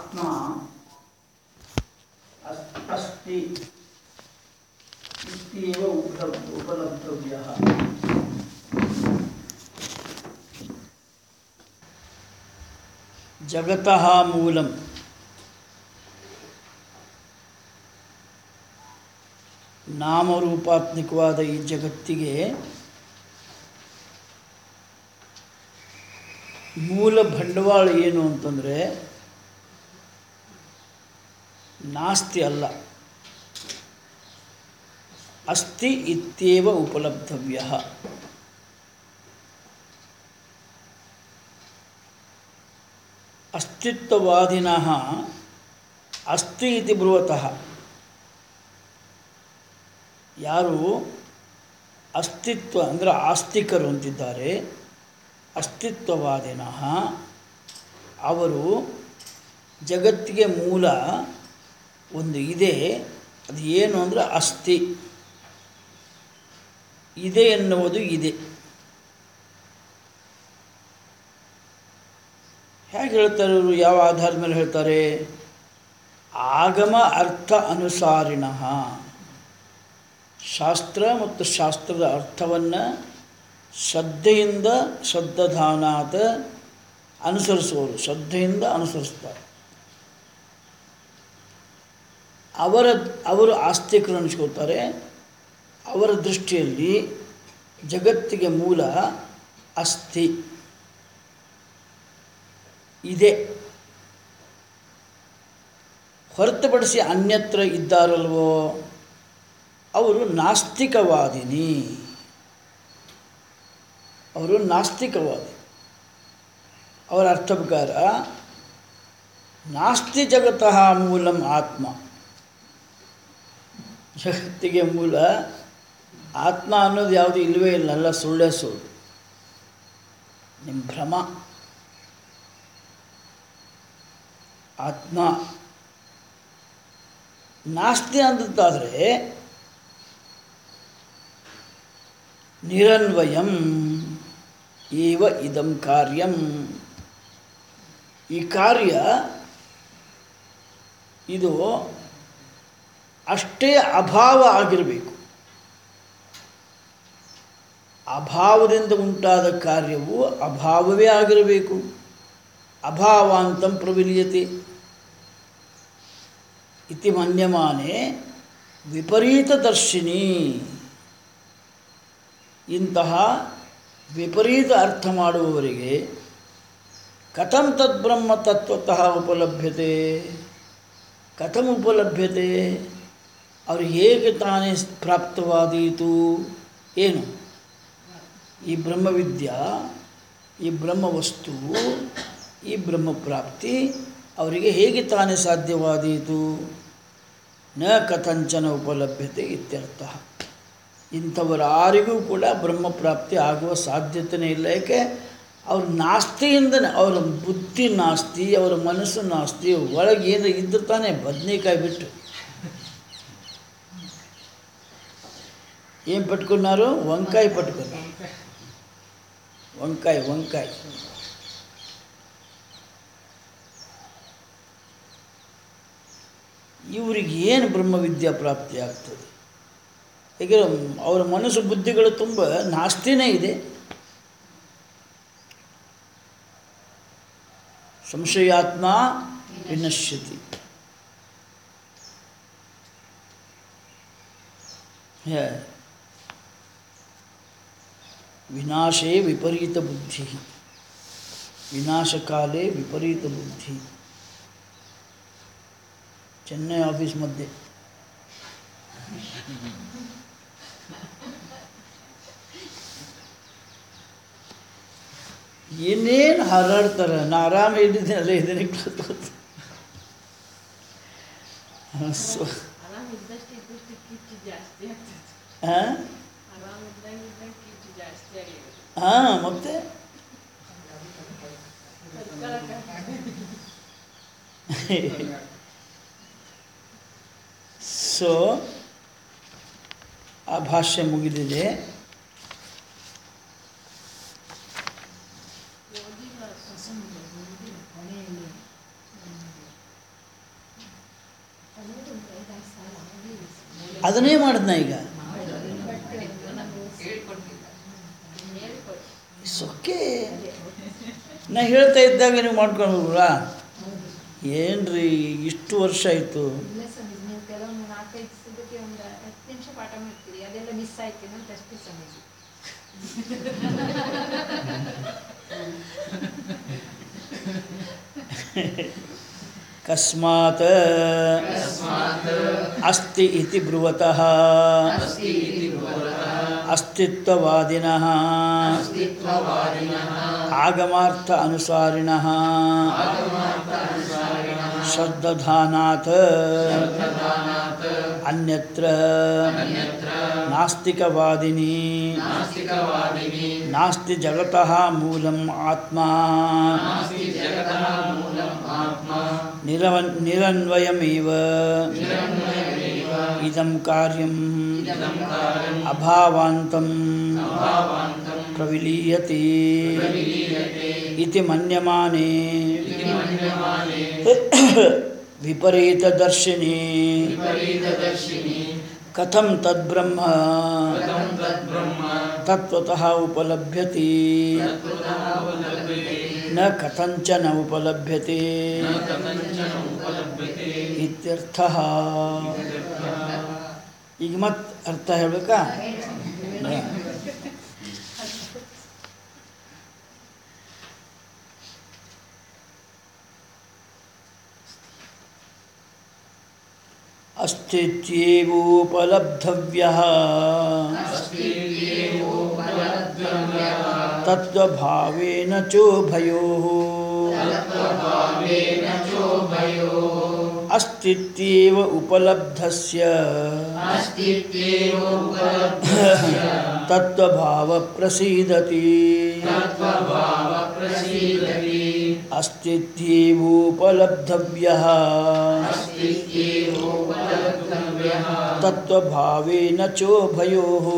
ಆತ್ಮ ಅಸ್- ಅಸ್ತಿ ಇತ್ಯೇವ ಉಪಲಬ್ ಉಪಲಬ್ಧವ್ಯ ಜಗತಃ ಮೂಲಂ ನಾಮರೂಪಾತ್ಮಕವಾದ ಈ ಜಗತ್ತಿಗೆ ಮೂಲ ಬಂಡವಾಳ ಏನು ಅಂತಂದರೆ ನಾಸ್ತಿ ಅಲ್ಲ ಅಸ್ತಿ ಇತ್ಯೇವ ಉಪಲಬ್ಧವ್ಯ ಅಸ್ತಿತ್ವವಾದಿನಃ ಅಸ್ತಿ ಇತಿ ಬ್ರುವತಃ ಯಾರು ಅಸ್ತಿತ್ವ ಅಂದರೆ ಆಸ್ತಿಕರು ಅಂತಿದ್ದಾರೆ ಅಸ್ತಿತ್ವವಾದಿನಃ ಅವರು ಜಗತ್ತಿಗೆ ಮೂಲ ಒಂದು ಇದೆ ಅದು ಏನು ಅಂದರೆ ಅಸ್ಥಿ ಇದೆ ಎನ್ನುವುದು ಇದೆ ಹೇಗೆ ಹೇಳ್ತಾರೆ ಇವರು ಯಾವ ಆಧಾರದ ಮೇಲೆ ಹೇಳ್ತಾರೆ ಆಗಮ ಅರ್ಥ ಅನುಸಾರಿಣಃ ಶಾಸ್ತ್ರ ಮತ್ತು ಶಾಸ್ತ್ರದ ಅರ್ಥವನ್ನು ಶ್ರದ್ಧೆಯಿಂದ ಶ್ರದ್ಧಾನಾಥ ಅನುಸರಿಸುವವರು ಶ್ರದ್ಧೆಯಿಂದ ಅನುಸರಿಸ್ತಾರೆ ಅವರ ಅವರು ಆಸ್ತಿಕರು ಅನಿಸ್ಕೋತಾರೆ ಅವರ ದೃಷ್ಟಿಯಲ್ಲಿ ಜಗತ್ತಿಗೆ ಮೂಲ ಅಸ್ಥಿ ಇದೆ ಹೊರತುಪಡಿಸಿ ಅನ್ಯತ್ರ ಇದ್ದಾರಲ್ವೋ ಅವರು ನಾಸ್ತಿಕವಾದಿನಿ ಅವರು ನಾಸ್ತಿಕವಾದಿ ಅವರ ಅರ್ಥ ಪ್ರಕಾರ ನಾಸ್ತಿ ಜಗತಃ ಮೂಲಂ ಆತ್ಮ ಜಗತ್ತಿಗೆ ಮೂಲ ಆತ್ಮ ಅನ್ನೋದು ಯಾವುದು ಇಲ್ಲವೇ ಇಲ್ಲ ಎಲ್ಲ ಸುಳ್ಳೇ ಸುಳ್ಳು ನಿಮ್ಮ ಭ್ರಮ ಆತ್ಮ ನಾಸ್ತಿ ಅಂತಾದರೆ ನಿರನ್ವಯಂ ಏವ ಇದಂ ಕಾರ್ಯಂ ಈ ಕಾರ್ಯ ಇದು ಅಷ್ಟೇ ಅಭಾವ ಆಗಿರಬೇಕು ಅಭಾವದಿಂದ ಉಂಟಾದ ಕಾರ್ಯವು ಅಭಾವವೇ ಆಗಿರಬೇಕು ಅಭಾವಾಂತಂ ಪ್ರವಿಲಿಯತೆ ಇತಿ ಮನ್ಯಮಾನೆ ವಿಪರೀತದರ್ಶಿನಿ ಇಂತಹ ವಿಪರೀತ ಅರ್ಥ ಮಾಡುವವರಿಗೆ ಕಥಂ ತದ್ಬ್ರಹ್ಮ ತತ್ವತಃ ಉಪಲಭ್ಯತೆ ಕಥಂ ಉಪಲಭ್ಯತೆ ಅವರು ಹೇಗೆ ತಾನೇ ಪ್ರಾಪ್ತವಾದೀತು ಏನು ಈ ಬ್ರಹ್ಮವಿದ್ಯಾ ಈ ಬ್ರಹ್ಮವಸ್ತು ಈ ಬ್ರಹ್ಮಪ್ರಾಪ್ತಿ ಅವರಿಗೆ ಹೇಗೆ ತಾನೇ ಸಾಧ್ಯವಾದೀತು ನ ಕಥಂಚನ ಉಪಲಭ್ಯತೆ ಇತ್ಯರ್ಥ ಇಂಥವರಾರಿಗೂ ಕೂಡ ಬ್ರಹ್ಮಪ್ರಾಪ್ತಿ ಆಗುವ ಸಾಧ್ಯತೆಯೇ ಇಲ್ಲ ಯಾಕೆ ಅವ್ರ ನಾಸ್ತಿಯಿಂದನೇ ಅವರ ಬುದ್ಧಿ ನಾಸ್ತಿ ಅವರ ಮನಸ್ಸು ನಾಸ್ತಿ ಒಳಗೆ ಏನು ಇದ್ದು ತಾನೇ ಬದನೆಕಾಯಿ ಬಿಟ್ಟು ಏನು ಪಟ್ಕೊಂಡಾರು ವಂಕಾಯಿ ಪಟ್ಕೊಂಡ ವಂಕಾಯಿ ವಂಕಾಯಿ ಇವರಿಗೆ ಏನು ಬ್ರಹ್ಮವಿದ್ಯಾ ಪ್ರಾಪ್ತಿ ಆಗ್ತದೆ ಹೇಗೆ ಅವರ ಮನಸ್ಸು ಬುದ್ಧಿಗಳು ತುಂಬ ನಾಸ್ತಿನೇ ಇದೆ ಸಂಶಯಾತ್ಮ ವಿನಶ್ಯತಿ ಹೇ ವಿನಾಶೇ ವಿಪರೀತ ಬುದ್ಧಿ ವಿನಾಶಕಾಲೇ ವಿಪರೀತ ಬುದ್ಧಿ ಚೆನ್ನೈ ಆಫೀಸ್ ಮಧ್ಯೆ ಏನೇನು ಹಾರಾಡ್ತಾರೆ ನಾ ಆರಾಮ ಇದ್ದಿದ್ದೇನಲ್ಲ ಇದನ್ನೇ ಕೂತ್ಕೊತ. ಸೊ ಆರಾಮಿದ್ದಷ್ಟು ಇದ್ದಷ್ಟು ಕಿಚ್ಚು ಜಾಸ್ತಿ ಆಗ್ತದೆ ಹಾಂ ಆರಾಮಿದ್ದಂಗೆ ಇದ್ದಂಗೆ ಕಿಚ್ಚು ಜಾಸ್ತಿ ಆಗಿದೆ ಹಾಂ ಮತ್ತೆ ಸೊ ಆ ಭಾಷ್ಯ ಮುಗಿದಿದೆ ಅದನ್ನೇ ಮಾಡಿದ್ನ ಈಗ ಇಟ್ಸ್ ಓಕೆ ನಾ ಹೇಳ್ತಾ ಇದ್ದಾಗ ನೀವು ಮಾಡ್ಕೊಂಡು ಹೋಗ್ರಾ ಏನ್ರಿ ಇಷ್ಟು ವರ್ಷ ಆಯಿತು ಇಲ್ಲ ಸ್ವಾಮೀಜಿ ನೀವು ಕೆಲವೊಂದು ನಾಲ್ಕೈದು ಸದ್ಯಕ್ಕೆ ಒಂದು ಹತ್ತು ನಿಮಿಷ ಪಾಠ ಮಾಡ್ತೀರಿ ಅದೆಲ್ಲ ಮಿಸ್ ಆಯ್ತು ಅಂತ ಅಷ್ಟೇ ಸ್ವಾಮೀಜಿ ಕಸ್ಮಾತ್ ಅಸ್ತಿ ಇತಿ ಬ್ರುವತಃ ಅಸ್ತಿತ್ವವಾದಿನಃ ಆಗಮಾರ್ಥ ಅನುಸಾರಿಣಃ ಶ್ರದ್ಧಾನಾತ್ ಅನ್ಯತ್ರ ನಾಸ್ತಿಕವಾದಿನಿ ನಾಸ್ತಿ ಜಗತಃ ಮೂಲಂ ಆತ್ಮ ನಿರವನ್ ನಿರನ್ವಯಮೇವ ಇದಂ ಕಾರ್ಯಂ ಅಭಾವಾಂತಂ ಪ್ರವಿಲೀಯತೆ ಇತಿ ಮನ್ಯಮಾನೆ ವಿಪರೀತದರ್ಶಿನಿ ಕಥಂ ತದ್ಬ್ರಹ್ಮ ತತ್ವತಃ ಉಪಲಭ್ಯತೆ ನ ಕಥಂಚನ ಉಪಲಭ್ಯತೆ ಇತ್ಯರ್ಥ ಈಗ ಮತ್ತೆ ಅರ್ಥ ಹೇಳ್ಬೇಕಾ अस्तित्वेवोपलब्धव्यः तत्त्वभावेन चोभयोः अस्तित्वेव उपलब्धस्य तत्त्वभावप्रसीदति अस्तित्वेवोपलब्धव्यः तत्त्वभावेन चोभयोः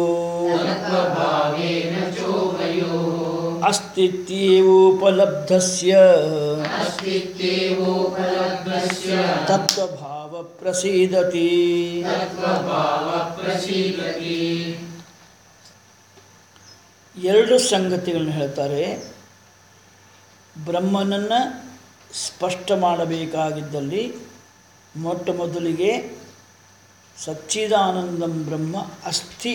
अस्तित्वेवोपलब्धस्य तत्त्वभावप्रसीदति ಎರಡು ಸಂಗತಿಗಳನ್ನು ಹೇಳ್ತಾರೆ ಬ್ರಹ್ಮನನ್ನು ಸ್ಪಷ್ಟ ಮಾಡಬೇಕಾಗಿದ್ದಲ್ಲಿ ಮೊಟ್ಟ ಮೊದಲಿಗೆ ಸಚ್ಚಿದಾನಂದಂ ಬ್ರಹ್ಮ ಅಸ್ಥಿ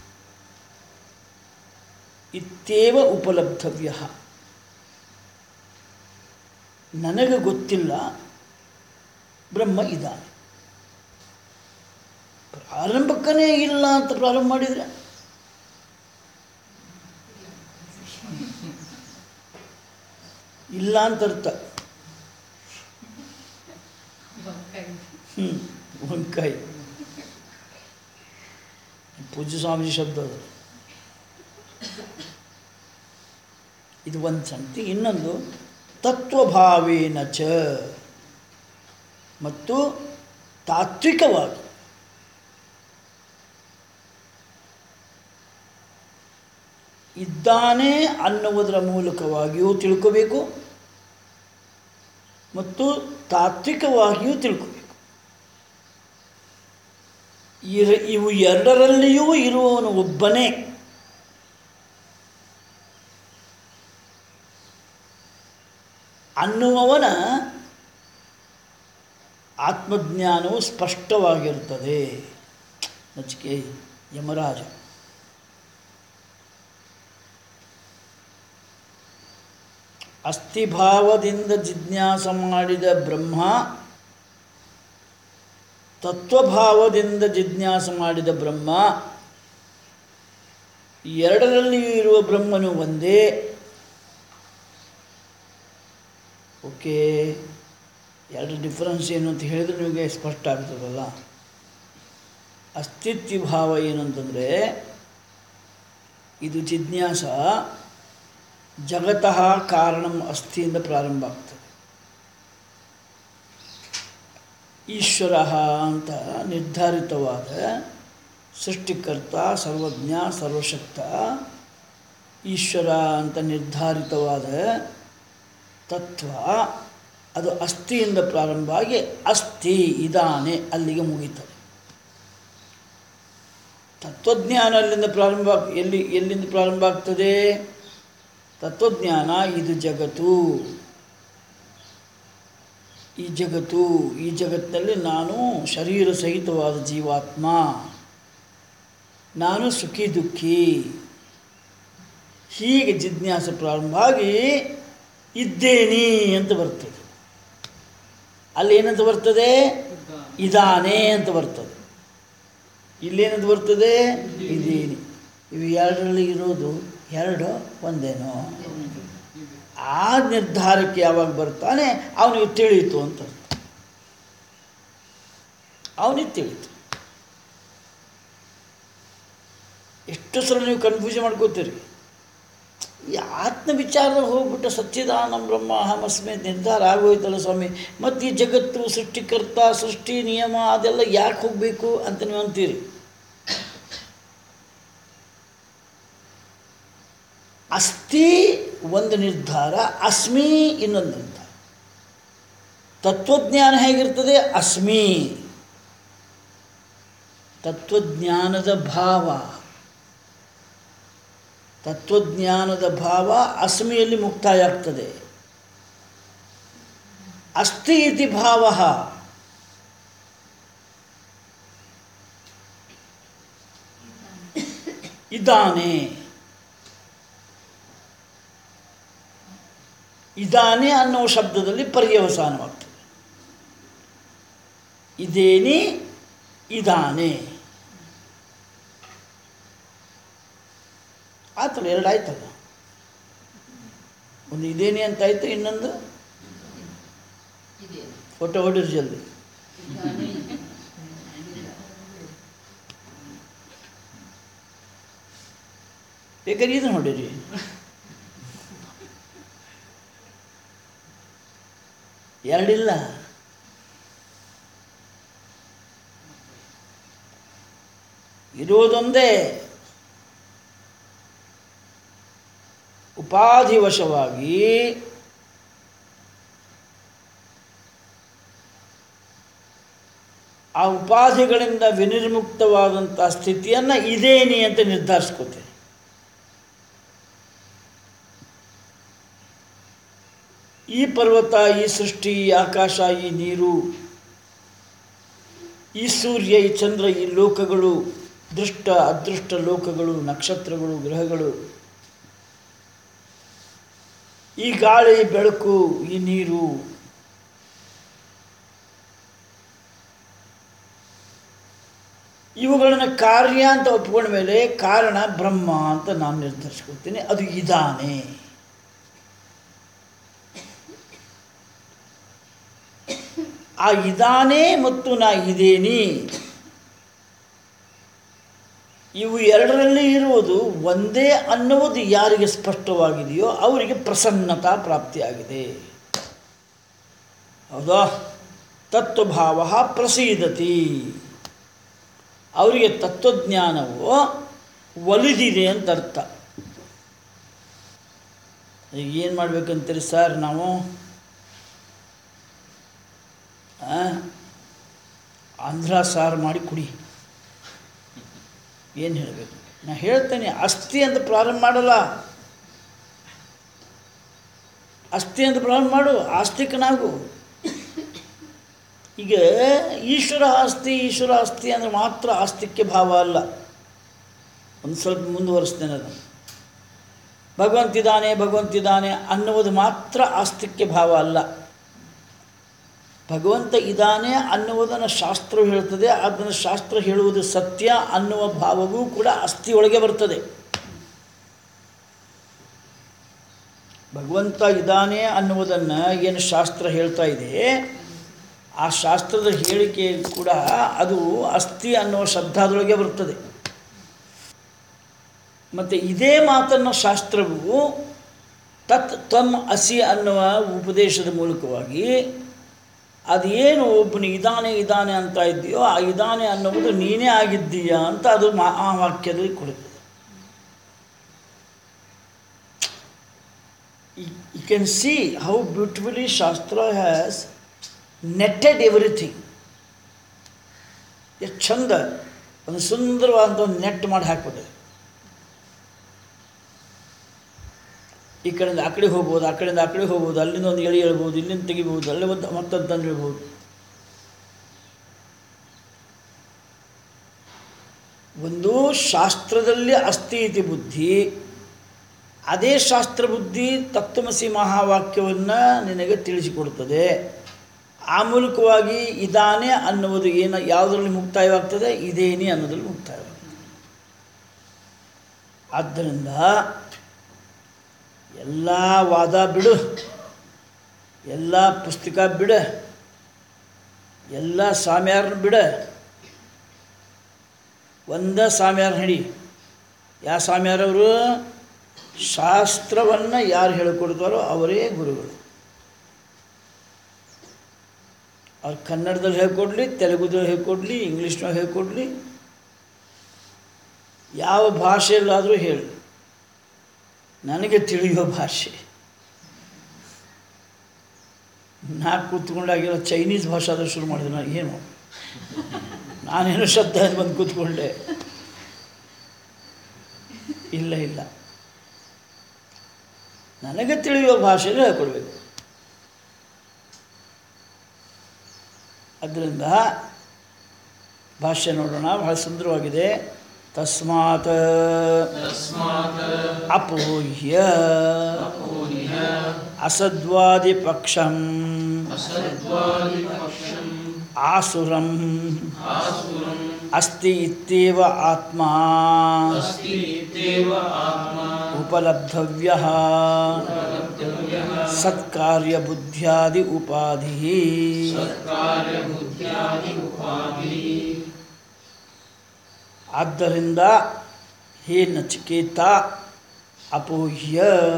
ಇತ್ತೇವ ಉಪಲಬ್ಧವ್ಯ ನನಗೆ ಗೊತ್ತಿಲ್ಲ ಬ್ರಹ್ಮ ಇದ್ದಾನೆ ಪ್ರಾರಂಭಕ್ಕನೇ ಇಲ್ಲ ಅಂತ ಪ್ರಾರಂಭ ಮಾಡಿದರೆ ಇಲ್ಲ ಅಂತ ಅರ್ಥ ಹ್ಞೂ వంకాಯಿ ಪೂಜ್ಯ ಸ್ವಾಮೀಜಿ ಶಬ್ದ ಅದು ಇದು ಒಂದು ಸಂಗತಿ ಇನ್ನೊಂದು ತತ್ವಭಾವೇನ ಚ ಮತ್ತು ತಾತ್ವಿಕವಾಗಿ ಇದ್ದಾನೆ ಅನ್ನುವುದರ ಮೂಲಕವಾಗಿಯೂ ತಿಳ್ಕೋಬೇಕು ಮತ್ತು ತಾತ್ವಿಕವಾಗಿಯೂ ತಿಳ್ಕೋಬೇಕು ಇರ ಇವು ಎರಡರಲ್ಲಿಯೂ ಇರುವವನು ಒಬ್ಬನೇ ಅನ್ನುವವನ ಆತ್ಮಜ್ಞಾನವು ಸ್ಪಷ್ಟವಾಗಿರುತ್ತದೆ ನಚಿಕೆ ಯಮರಾಜ ಅಸ್ಥಿಭಾವದಿಂದ ಜಿಜ್ಞಾಸ ಮಾಡಿದ ಬ್ರಹ್ಮ ತತ್ವಭಾವದಿಂದ ಜಿಜ್ಞಾಸ ಮಾಡಿದ ಬ್ರಹ್ಮ ಎರಡರಲ್ಲಿಯೂ ಇರುವ ಬ್ರಹ್ಮನು ಒಂದೇ ಓಕೆ ಎರಡು ಡಿಫರೆನ್ಸ್ ಏನು ಅಂತ ಹೇಳಿದ್ರೆ ನಿಮಗೆ ಸ್ಪಷ್ಟ ಆಗ್ತದಲ್ಲ ಅಸ್ತಿತ್ವ ಭಾವ ಏನಂತಂದರೆ ಇದು ಜಿಜ್ಞಾಸ ಜಗತಃ ಕಾರಣಂ ಅಸ್ಥಿಯಿಂದ ಪ್ರಾರಂಭ ಆಗ್ತದೆ ಈಶ್ವರ ಅಂತ ನಿರ್ಧಾರಿತವಾದ ಸೃಷ್ಟಿಕರ್ತ ಸರ್ವಜ್ಞ ಸರ್ವಶಕ್ತ ಈಶ್ವರ ಅಂತ ನಿರ್ಧಾರಿತವಾದ ತತ್ವ ಅದು ಅಸ್ಥಿಯಿಂದ ಪ್ರಾರಂಭ ಆಗಿ ಅಸ್ಥಿ ಇದಾನೆ ಅಲ್ಲಿಗೆ ಮುಗೀತದೆ ತತ್ವಜ್ಞಾನ ಅಲ್ಲಿಂದ ಪ್ರಾರಂಭ ಆಗ್- ಎಲ್ಲಿ ಎಲ್ಲಿಂದ ಪ್ರಾರಂಭ ಆಗ್ತದೆ ತತ್ವಜ್ಞಾನ ಇದು ಜಗತ್ತು ಈ ಜಗತ್ತು ಈ ಜಗತ್ತಿನಲ್ಲಿ ನಾನು ಶರೀರ ಸಹಿತವಾದ ಜೀವಾತ್ಮ ನಾನು ಸುಖಿ ದುಃಖಿ ಹೀಗೆ ಜಿಜ್ಞಾಸೆ ಪ್ರಾರಂಭ ಆಗಿ ಇದ್ದೇನಿ ಅಂತ ಬರ್ತದೆ ಅಲ್ಲಿ ಏನಂತ ಬರ್ತದೆ ಇದಾನೆ ಅಂತ ಬರ್ತದೆ ಇಲ್ಲೇನಂತ ಬರ್ತದೆ ಇದೇನಿ ಇವು ಎರಡರಲ್ಲಿ ಇರೋದು ಎರಡು ಒಂದೇನೋ ಆ ನಿರ್ಧಾರಕ್ಕೆ ಯಾವಾಗ ಬರ್ತಾನೆ ಅವನಿಗೆ ತಿಳಿಯಿತು ಅಂತ ಅರ್ಥ. ಅವನಿಗೆ ತಿಳಿತು ಎಷ್ಟು ಸಲ ನೀವು ಕನ್ಫ್ಯೂಷನ್ ಮಾಡ್ಕೋತೀರಿ ಈ ಆತ್ಮ ವಿಚಾರದಲ್ಲಿ ಹೋಗ್ಬಿಟ್ಟು ಸಚ್ಚಿದಾನಂ ಬ್ರಹ್ಮ ಅಹಮಸ್ಮಿ ಅಂತ ನಿರ್ಧಾರ ಆಗೋಯ್ತಲ್ಲ ಸ್ವಾಮಿ ಮತ್ತು ಈ ಜಗತ್ತು ಸೃಷ್ಟಿಕರ್ತ ಸೃಷ್ಟಿ ನಿಯಮ ಅದೆಲ್ಲ ಯಾಕೆ ಹೋಗಬೇಕು ಅಂತ ನೀವು ಅಂತೀರಿ ಅಸ್ಥಿ ಒಂದು ನಿರ್ಧಾರ ಅಸ್ಮಿ ಇನ್ನೊಂದು ನಿರ್ಧಾರ ತತ್ವಜ್ಞಾನ ಹೇಗಿರ್ತದೆ ಅಸ್ಮಿ ತತ್ವಜ್ಞಾನದ ಭಾವ ತತ್ವಜ್ಞಾನದ ಭಾವ ಅಸ್ಮಿಯಲ್ಲಿ ಮುಕ್ತಾಯ ಆಗ್ತದೆ ಅಸ್ತಿ ಇತಿ ಭಾವ ಇದ್ದಾನೆ ಇದಾನೆ ಅನ್ನೋ ಶಬ್ದದಲ್ಲಿ ಪರ್ಯವಸಾನವಾಗ್ತದೆ ಇದೇನಿ ಇದಾನೆ ಆತಲ್ಲ ಎರಡು ಆಯ್ತಲ್ಲ ಒಂದು ಇದೇನಿ ಅಂತ ಆಯ್ತು ಇನ್ನೊಂದು ಫೋಟೋ ಹೊಡಿರಿ ಜಲ್ದಿ ಬೇಕಾದ್ರೆ ಇದನ್ನು ಹೊಡೀರಿ ಎರಡಿಲ್ಲ ಇರುವುದೊಂದೇ ಉಪಾಧಿವಶವಾಗಿ ಆ ಉಪಾಧಿಗಳಿಂದ ವಿನಿರ್ಮುಕ್ತವಾದಂಥ ಸ್ಥಿತಿಯನ್ನು ಇದೇನಿ ಅಂತ ನಿರ್ಧರಿಸ್ಕೋತೇನೆ ಈ ಪರ್ವತ ಈ ಸೃಷ್ಟಿ ಈ ಆಕಾಶ ಈ ನೀರು ಈ ಸೂರ್ಯ ಈ ಚಂದ್ರ ಈ ಲೋಕಗಳು ದೃಷ್ಟ ಅದೃಷ್ಟ ಲೋಕಗಳು ನಕ್ಷತ್ರಗಳು ಗ್ರಹಗಳು ಈ ಗಾಳಿ ಬೆಳಕು ಈ ನೀರು ಇವುಗಳನ್ನು ಕಾರ್ಯ ಅಂತ ಒಪ್ಕೊಂಡ ಮೇಲೆ ಕಾರಣ ಬ್ರಹ್ಮ ಅಂತ ನಾನು ನಿರ್ಧರಿಸ್ಕೊಳ್ತೀನಿ ಅದು ಇದಾನೆ ಆ ಇದಾನೆ ಮತ್ತು ನಾ ಇದೇನಿ ಇವು ಎರಡರಲ್ಲಿ ಇರುವುದು ಒಂದೇ ಅನ್ನುವುದು ಯಾರಿಗೆ ಸ್ಪಷ್ಟವಾಗಿದೆಯೋ ಅವರಿಗೆ ಪ್ರಸನ್ನತಾ ಪ್ರಾಪ್ತಿಯಾಗಿದೆ ಹೌದಾ ತತ್ವಭಾವ ಪ್ರಸೀದತಿ ಅವರಿಗೆ ತತ್ವಜ್ಞಾನವು ಒಲಿದಿದೆ ಅಂತ ಅರ್ಥ ಈಗ ಏನು ಮಾಡ್ಬೇಕಂತೀರಿ ಸರ್ ನಾವು ಆ? ಆಂಧ್ರ ಸಾರು ಮಾಡಿ ಕುಡಿ ಏನು ಹೇಳಬೇಕು ನಾ ಹೇಳ್ತೇನೆ ಅಸ್ಥಿ ಅಂತ ಪ್ರಾರಂಭ ಮಾಡಲ್ಲ ಅಸ್ಥಿ ಅಂತ ಪ್ರಾರಂಭ ಮಾಡು ಆಸ್ತಿಕನಾಗು ಈಗ ಈಶ್ವರ ಆಸ್ತಿ ಈಶ್ವರ ಆಸ್ತಿ ಅಂದರೆ ಮಾತ್ರ ಆಸ್ತಿಕ್ಯ ಭಾವ ಅಲ್ಲ ಒಂದು ಸ್ವಲ್ಪ ಮುಂದುವರಿಸ್ತೇನೆ ಅದನ್ನು ಭಗವಂತಿದ್ದಾನೆ ಭಗವಂತಿದ್ದಾನೆ ಅನ್ನುವುದು ಮಾತ್ರ ಆಸ್ತಿಕ್ಯ ಭಾವ ಅಲ್ಲ ಭಗವಂತ ಇದ್ದಾನೆ ಅನ್ನುವುದನ್ನು ಶಾಸ್ತ್ರ ಹೇಳ್ತದೆ ಅದನ್ನು ಶಾಸ್ತ್ರ ಹೇಳುವುದು ಸತ್ಯ ಅನ್ನುವ ಭಾವವೂ ಕೂಡ ಅಸ್ಥಿಯೊಳಗೆ ಬರ್ತದೆ ಭಗವಂತ ಇದ್ದಾನೆ ಅನ್ನುವುದನ್ನು ಏನು ಶಾಸ್ತ್ರ ಹೇಳ್ತಾ ಇದೆ ಆ ಶಾಸ್ತ್ರದ ಹೇಳಿಕೆ ಕೂಡ ಅದು ಅಸ್ಥಿ ಅನ್ನುವ ಶಬ್ದದೊಳಗೆ ಬರ್ತದೆ ಮತ್ತು ಇದೇ ಮಾತನ್ನು ಶಾಸ್ತ್ರವು ತತ್ ತ್ವಮ್ ಅಸಿ ಅನ್ನುವ ಉಪದೇಶದ ಮೂಲಕವಾಗಿ ಅದೇನು ಒಬ್ಬನು ಇದಾನೆ ಇದಾನೆ ಅಂತ ಇದೆಯೋ ಆ ಇದಾನೆ ಅನ್ನುವುದು ನೀನೇ ಆಗಿದ್ದೀಯಾ ಅಂತ ಅದು ಮಾ ಆ ವಾಕ್ಯದಲ್ಲಿ ಕೊಡುತ್ತದೆ you can see how beautifully ಶಾಸ್ತ್ರ ಹ್ಯಾಸ್ ನೆಟ್ಟೆಡ್ ಎವ್ರಿಥಿಂಗ್ ಎಷ್ಟು ಚಂದ ಒಂದು ಸುಂದರವಾದಂಥ ಒಂದು ನೆಟ್ ಮಾಡಿ ಹಾಕ್ಬಿಟ್ಟಿದೆ ಈ ಕಡೆಯಿಂದ ಆ ಕಡೆ ಹೋಗ್ಬೋದು ಆ ಕಡೆಯಿಂದ ಆ ಕಡೆ ಹೋಗ್ಬೋದು ಅಲ್ಲಿಂದ ಒಂದು ಎಳೆ ಹೇಳ್ಬೋದು ಇಲ್ಲಿಂದ ತೆಗಿಬೋದು ಅಲ್ಲೇ ಒಂದು ಮತ್ತೊಂದು ತಂದು ಹೇಳ್ಬೋದು ಒಂದು ಶಾಸ್ತ್ರದಲ್ಲಿ ಅಸ್ತಿ ಇತಿ ಬುದ್ಧಿ ಅದೇ ಶಾಸ್ತ್ರ ಬುದ್ಧಿ ತತ್ವಮಸಿ ಮಹಾವಾಕ್ಯವನ್ನು ನಿನಗೆ ತಿಳಿಸಿಕೊಡುತ್ತದೆ ಆ ಮೂಲಕವಾಗಿ ಇದಾನೆ ಅನ್ನುವುದು ಏನು ಯಾವುದರಲ್ಲಿ ಮುಕ್ತಾಯವಾಗ್ತದೆ ಇದೇನೆ ಅನ್ನೋದ್ರಲ್ಲಿ ಮುಕ್ತಾಯವಾಗ್ತದೆ ಆದ್ದರಿಂದ ಎಲ್ಲ ವಾದ ಬಿಡು ಎಲ್ಲ ಪುಸ್ತಕ ಬಿಡ ಎಲ್ಲ ಸ್ವಾಮಿಯಾರನ್ನ ಬಿಡ ಒಂದ ಸ್ವಾಮಿಯಾರ ಹಿಡಿ ಯಾವ ಸ್ವಾಮಿಯಾರವರು ಶಾಸ್ತ್ರವನ್ನು ಯಾರು ಹೇಳಿಕೊಡ್ತಾರೋ ಅವರೇ ಗುರುಗಳು ಅವ್ರು ಕನ್ನಡದಲ್ಲಿ ಹೇಳ್ಕೊಡ್ಲಿ ತೆಲುಗುದಲ್ಲಿ ಹೇಳ್ಕೊಡ್ಲಿ ಇಂಗ್ಲೀಷ್ನಲ್ಲಿ ಹೇಳ್ಕೊಡ್ಲಿ ಯಾವ ಭಾಷೆಯಲ್ಲಾದರೂ ಹೇಳಿ ನನಗೆ ತಿಳಿಯೋ ಭಾಷೆ ನಾ ಕೂತ್ಕೊಂಡಾಗಿರೋ ಚೈನೀಸ್ ಭಾಷೆ ಆದರೂ ಶುರು ಮಾಡಿದೆ ನಾನು ಏನು ನಾನೇನು ಶಬ್ದ ಬಂದು ಕೂತ್ಕೊಂಡೆ ಇಲ್ಲ ಇಲ್ಲ ನನಗೆ ತಿಳಿಯುವ ಭಾಷೆಯಲ್ಲಿ ಹೇಳ್ಕೊಡ್ಬೇಕು ಅದರಿಂದ ಭಾಷೆ ನೋಡೋಣ ಬಹಳ ಸುಂದರವಾಗಿದೆ ತಸ್ಮಾತ್ ಅಪೂಹ್ಯ ಅಸದ್ವಾದಿ ಪಕ್ಷಂ ಆಸುರಂ ಅಸ್ತಿ ಇತ್ಯೇವ ಆತ್ಮ ಉಪಲಬ್ಧವ್ಯ ಸತ್ಕಾರ್ಯಬುದ್ಧ್ಯಾದಿ ಉಪಾಧಿ ಆದ್ದರಿಂದ ಹೇ ನಚಿಕೇತ ಅಪೂಹ್ಯ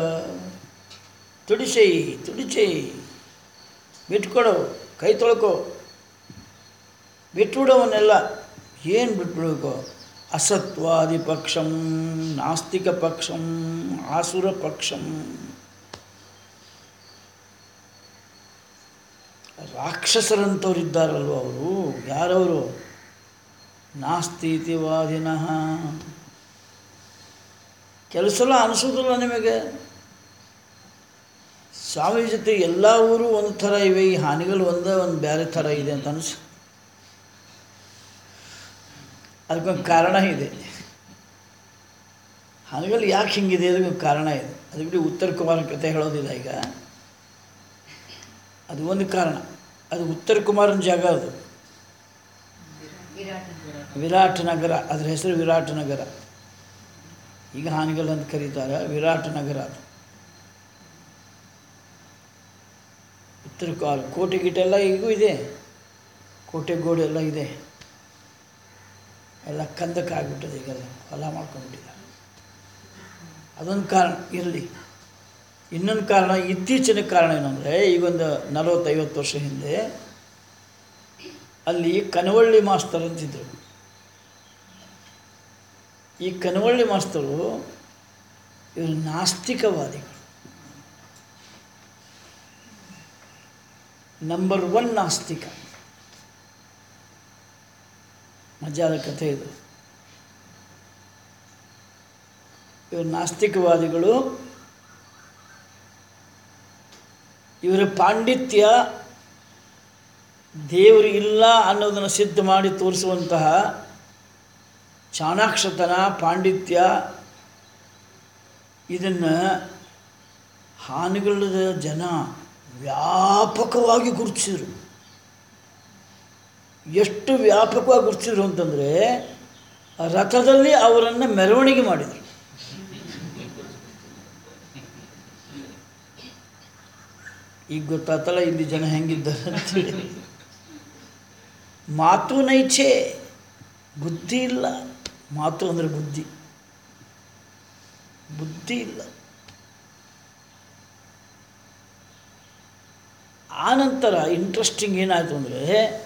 ತುಡಿಸೈ ತುಡಿಸೈ ಬಿಟ್ಕೊಡು ಕೈ ತೊಳ್ಕೊ ಬಿಟ್ಬಿಡೋವನ್ನೆಲ್ಲ ಏನು ಬಿಟ್ಬಿಡ್ಬೇಕು ಅಸತ್ವಾದಿ ಪಕ್ಷಂ ನಾಸ್ತಿಕ ಪಕ್ಷಂ ಆಸುರ ಪಕ್ಷಂ ರಾಕ್ಷಸರಂಥವ್ರು ಇದ್ದಾರಲ್ವ ಅವರು ಯಾರವರು ನಾಸ್ತೀತಿವಾದಿನಃ ಕೆಲವು ಸಲ ಅನಿಸೋದಿಲ್ಲ ನಿಮಗೆ ಸ್ವಾಮಿ ಜೊತೆ ಎಲ್ಲ ಊರು ಒಂದು ಥರ ಇವೆ ಈ ಹಾನಿಗಳು ಒಂದೇ ಒಂದು ಬೇರೆ ಥರ ಇದೆ ಅಂತ ಅನಿಸ್ ಅದಕ್ಕೊಂದು ಕಾರಣ ಇದೆ ಹಾನಿಗಳು ಯಾಕೆ ಹಿಂಗಿದೆ ಅದಕ್ಕೊಂದು ಕಾರಣ ಇದೆ ಅದು ಬಿಡಿ ಉತ್ತರ ಕುಮಾರ ಕಥೆ ಹೇಳೋದಿಲ್ಲ ಈಗ ಅದು ಒಂದು ಕಾರಣ ಅದು ಉತ್ತರ ಕುಮಾರನ ಜಾಗ ಅದು ವಿರಾಟ್ ನಗರ ಅದ್ರ ಹೆಸರು ವಿರಾಟ್ ನಗರ ಈಗ ಹಾನಿಗಳು ಅಂತ ಕರೀತಾರೆ ವಿರಾಟ್ ನಗರ ಅದು ಉತ್ತರ ಕಾಲ ಕೋಟೆ ಗೀಟೆ ಎಲ್ಲ ಈಗೂ ಇದೆ ಕೋಟೆ ಗೋಡೆ ಎಲ್ಲ ಇದೆ ಎಲ್ಲ ಕಂದಕ್ಕಾಗ್ಬಿಟ್ಟದೆ ಈಗೆಲ್ಲ ಹೊಲ ಮಾಡ್ಕೊಂಡ್ಬಿಟ್ಟಿದ್ದಾರೆ ಅದೊಂದು ಕಾರಣ ಇರಲಿ ಇನ್ನೊಂದು ಕಾರಣ ಇತ್ತೀಚಿನ ಕಾರಣ ಏನಂದರೆ ಈಗೊಂದು ನಲವತ್ತೈವತ್ತು ವರ್ಷ ಹಿಂದೆ ಅಲ್ಲಿ ಕನವಳ್ಳಿ ಮಾಸ್ತರ್ ಅಂತಿದ್ದರು ಈ ಕನವಳ್ಳಿ ಮಾಸ್ತರು ಇವರು ನಾಸ್ತಿಕವಾದಿಗಳು ನಂಬರ್ ಒನ್ ನಾಸ್ತಿಕ ಮಜಾದ ಕಥೆ ಇದು ಇವರು ನಾಸ್ತಿಕವಾದಿಗಳು ಇವರ ಪಾಂಡಿತ್ಯ ದೇವರು ಇಲ್ಲ ಅನ್ನೋದನ್ನು ಸಿದ್ಧ ಮಾಡಿ ತೋರಿಸುವಂತಹ ಚಾಣಾಕ್ಷತನ ಪಾಂಡಿತ್ಯ ಇದನ್ನು ಹಾನಿಗಳದ ಜನ ವ್ಯಾಪಕವಾಗಿ ಗುರುತಿಸಿದ್ರು ಎಷ್ಟು ವ್ಯಾಪಕವಾಗಿ ಗುರುತಿಸಿದ್ರು ಅಂತಂದರೆ ರಥದಲ್ಲಿ ಅವರನ್ನು ಮೆರವಣಿಗೆ ಮಾಡಿದರು ಈಗ ಗೊತ್ತಾತಲ್ಲ ಇಲ್ಲಿ ಜನ ಹೆಂಗಿದ್ದಾರೆ ಅಂತೇಳಿ ಮಾತು ನೈಚ್ಛೆ ಬುದ್ಧಿ ಇಲ್ಲ ಮಾತು ಅಂದರೆ ಬುದ್ಧಿ ಬುದ್ಧಿ ಇಲ್ಲ ಆನಂತರ ಇಂಟ್ರೆಸ್ಟಿಂಗ್ ಏನಾಯಿತು ಅಂದರೆ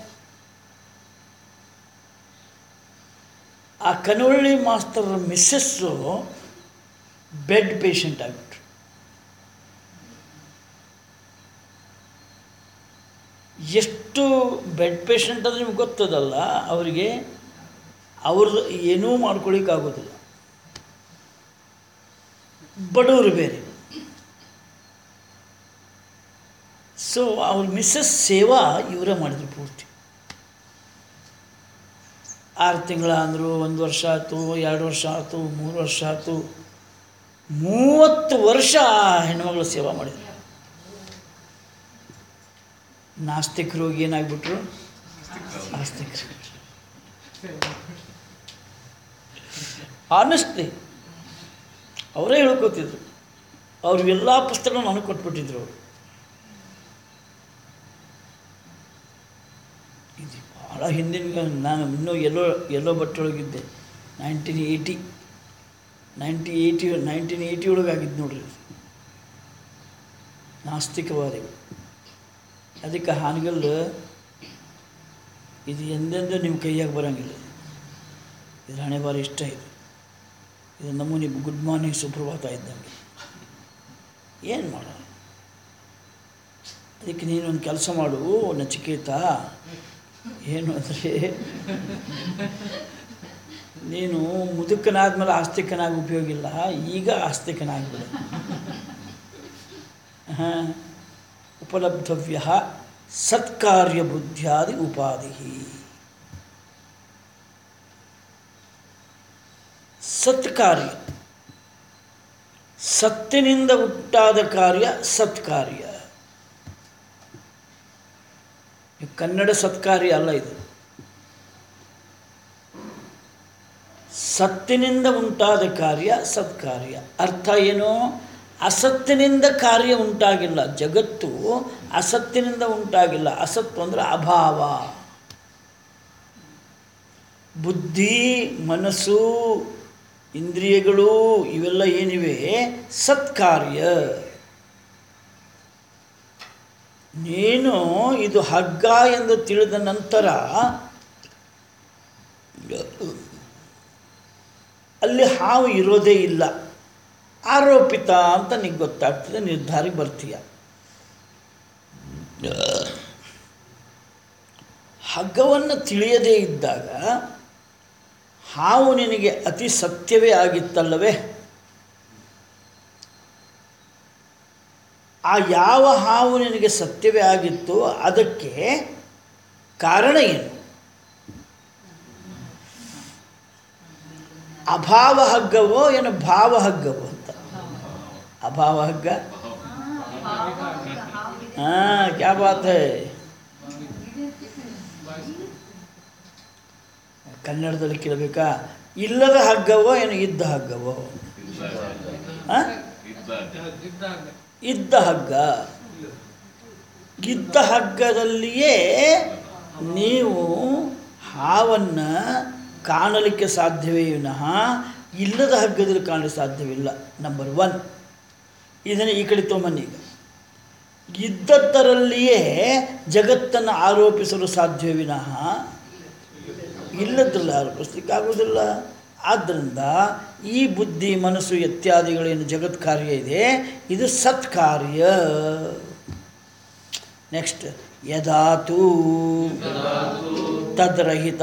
ಆ Kanavalli master missus bed patient ಆಗಿಬಿಟ್ರು ಎಷ್ಟು ಬೆಡ್ ಪೇಷಂಟ್ ಅಂದರೆ ನಿಮ್ಗೆ ಗೊತ್ತದಲ್ಲ ಅವರಿಗೆ ಅವ್ರದ್ದು ಏನೂ ಮಾಡ್ಕೊಳ್ಳಿಕ್ಕಾಗೋದಿಲ್ಲ ಬಡವರು ಬೇರೆ ಸೊ ಅವ್ರ ಮಿಸ್ಸಸ್ ಸೇವಾ ಇವರೇ ಮಾಡಿದ್ರು ಪೂರ್ತಿ ಆರು ತಿಂಗಳ ಅಂದರು ಒಂದು ವರ್ಷ ಆಯಿತು ಎರಡು ವರ್ಷ ಆಯಿತು ಮೂರು ವರ್ಷ ಆಯಿತು ಮೂವತ್ತು ವರ್ಷ ಆ ಹೆಣ್ಮಗಳು ಸೇವಾ ಮಾಡಿದ್ರು ನಾಸ್ತಿಕರು ಹೋಗಿ ಏನಾಗ್ಬಿಟ್ರು ಆಸ್ತಿಕರು ಆನೆಸ್ಟ್ಲಿ ಅವರೇ ಹೇಳ್ಕೊತಿದ್ರು ಅವ್ರು ಎಲ್ಲ ಪುಸ್ತಕ ನನಗೆ ಕೊಟ್ಬಿಟ್ಟಿದ್ರು ಅವರು ಇದು ಭಾಳ ಹಿಂದಿನ ನಾನು ಇನ್ನೂ ಎಲ್ಲೋ ಎಲ್ಲೋ ಬಟ್ಟೆ ಒಳಗಿದ್ದೆ nineteen eighty ninety eighty nineteen eighty ಒಳಗಾಗಿದ್ದು ನೋಡ್ರಿ ಇದು. ನಾಸ್ತಿಕವಾದಿಗಳು ಅದಕ್ಕೆ ಹಾನಗಲ್ ಇದು ಎಂದೆಂದೂ ನಿಮ್ಮ ಕೈಯಾಗ ಬರೋಂಗಿಲ್ಲ ಇದು ಹಣೆ ಬಾರಿ ಇಷ್ಟ ಇದು ಇದು ನಮೂನಿ ಗುಡ್ ಮಾರ್ನಿಂಗ್ ಸುಪ್ರಭಾತ ಇದ್ದಂಗೆ ಏನು ಮಾಡೋಣ ಅದಕ್ಕೆ ನೀನೊಂದು ಕೆಲಸ ಮಾಡು ನಚಿಕೇತ ಏನು ಅಂದರೆ ನೀನು ಮುದುಕನಾದ್ಮೇಲೆ ಆಸ್ತಿಕನಾಗಿ ಉಪಯೋಗ ಇಲ್ಲ ಈಗ ಆಸ್ತಿಕನಾಗ್ಬಿಡು ಹಾಂ ಉಪಲಬ್ಧವ್ಯ ಸತ್ಕಾರ್ಯ ಬುದ್ಧಿಯಾದಿ ಉಪಾಧಿ ಸತ್ಕಾರ್ಯ ಸತ್ತಿನಿಂದ ಹುಟ್ಟಾದ ಕಾರ್ಯ ಸತ್ಕಾರ್ಯ ಇದು ಕನ್ನಡ ಸತ್ಕಾರ್ಯ ಅಲ್ಲ ಇದು ಸತ್ತಿನಿಂದ ಉಂಟಾದ ಕಾರ್ಯ ಸತ್ಕಾರ್ಯ ಅರ್ಥ ಏನು ಅಸತ್ತಿನಿಂದ ಕಾರ್ಯ ಉಂಟಾಗಿಲ್ಲ ಜಗತ್ತು ಅಸತ್ತಿನಿಂದ ಉಂಟಾಗಿಲ್ಲ ಅಸತ್ತು ಅಂದರೆ ಅಭಾವ ಬುದ್ಧಿ ಮನಸ್ಸು ಇಂದ್ರಿಯಗಳು ಇವೆಲ್ಲ ಏನಿವೆ ಸತ್ಕಾರ್ಯ ನೀನು ಇದು ಹಗ್ಗ ಎಂದು ತಿಳಿದ ನಂತರ ಅಲ್ಲಿ ಹಾವು ಇರೋದೇ ಇಲ್ಲ ಆರೋಪಿತ ಅಂತ ನಿಂಗೆ ಗೊತ್ತಾಗ್ತದೆ ನಿರ್ಧಾರಕ್ಕೆ ಬರ್ತೀಯ ಹಗ್ಗವನ್ನು ತಿಳಿಯದೇ ಇದ್ದಾಗ ಹಾವು ನಿನಗೆ ಅತಿ ಸತ್ಯವೇ ಆಗಿತ್ತಲ್ಲವೇ ಆ ಯಾವ ಹಾವು ನಿನಗೆ ಸತ್ಯವೇ ಆಗಿತ್ತು ಅದಕ್ಕೆ ಕಾರಣ ಏನು ಅಭಾವ ಹಗ್ಗವೋ ಏನು ಭಾವ ಹಗ್ಗವೋ ಅಂತ ಅಭಾವ ಹಗ್ಗ ಹಾಂ ಕ್ಯಾ ಬಾತ್ ಹೈ ಕನ್ನಡದಲ್ಲಿ ಕೇಳಬೇಕಾ ಇಲ್ಲದ ಹಗ್ಗವೋ ಏನು ಇದ್ದ ಹಗ್ಗವೋ ಆ? ಇದ್ದ ಹಗ್ಗ ಇದ್ದ ಹಗ್ಗದಲ್ಲಿಯೇ ನೀವು ಹಾವನ್ನು ಕಾಣಲಿಕ್ಕೆ ಸಾಧ್ಯವೇ ವಿನಃ ಇಲ್ಲದ ಹಗ್ಗದಲ್ಲಿ ಕಾಣಲಿಕ್ಕೆ ಸಾಧ್ಯವಿಲ್ಲ ನಂಬರ್ ಒನ್ ಇದನ್ನು ಈ ಕಡೆ ತೊಗೊಂಬನ್ನಿ ಈಗ ಇದ್ದದ್ದರಲ್ಲಿಯೇ ಜಗತ್ತನ್ನು ಆರೋಪಿಸಲು ಸಾಧ್ಯವೇ ವಿನಃ ಇಲ್ಲದ್ರಲ್ಲಿ ಆರೋಪಿಸ್ಲಿಕ್ಕಾಗೋದಿಲ್ಲ ಆದ್ದರಿಂದ ಈ ಬುದ್ಧಿ ಮನಸ್ಸು ಇತ್ಯಾದಿಗಳೇನು ಜಗತ್ ಕಾರ್ಯ ಇದೆ ಇದು ಸತ್ಕಾರ್ಯ ನೆಕ್ಸ್ಟ್ ಯದಾತು ತದ್ರಹಿತ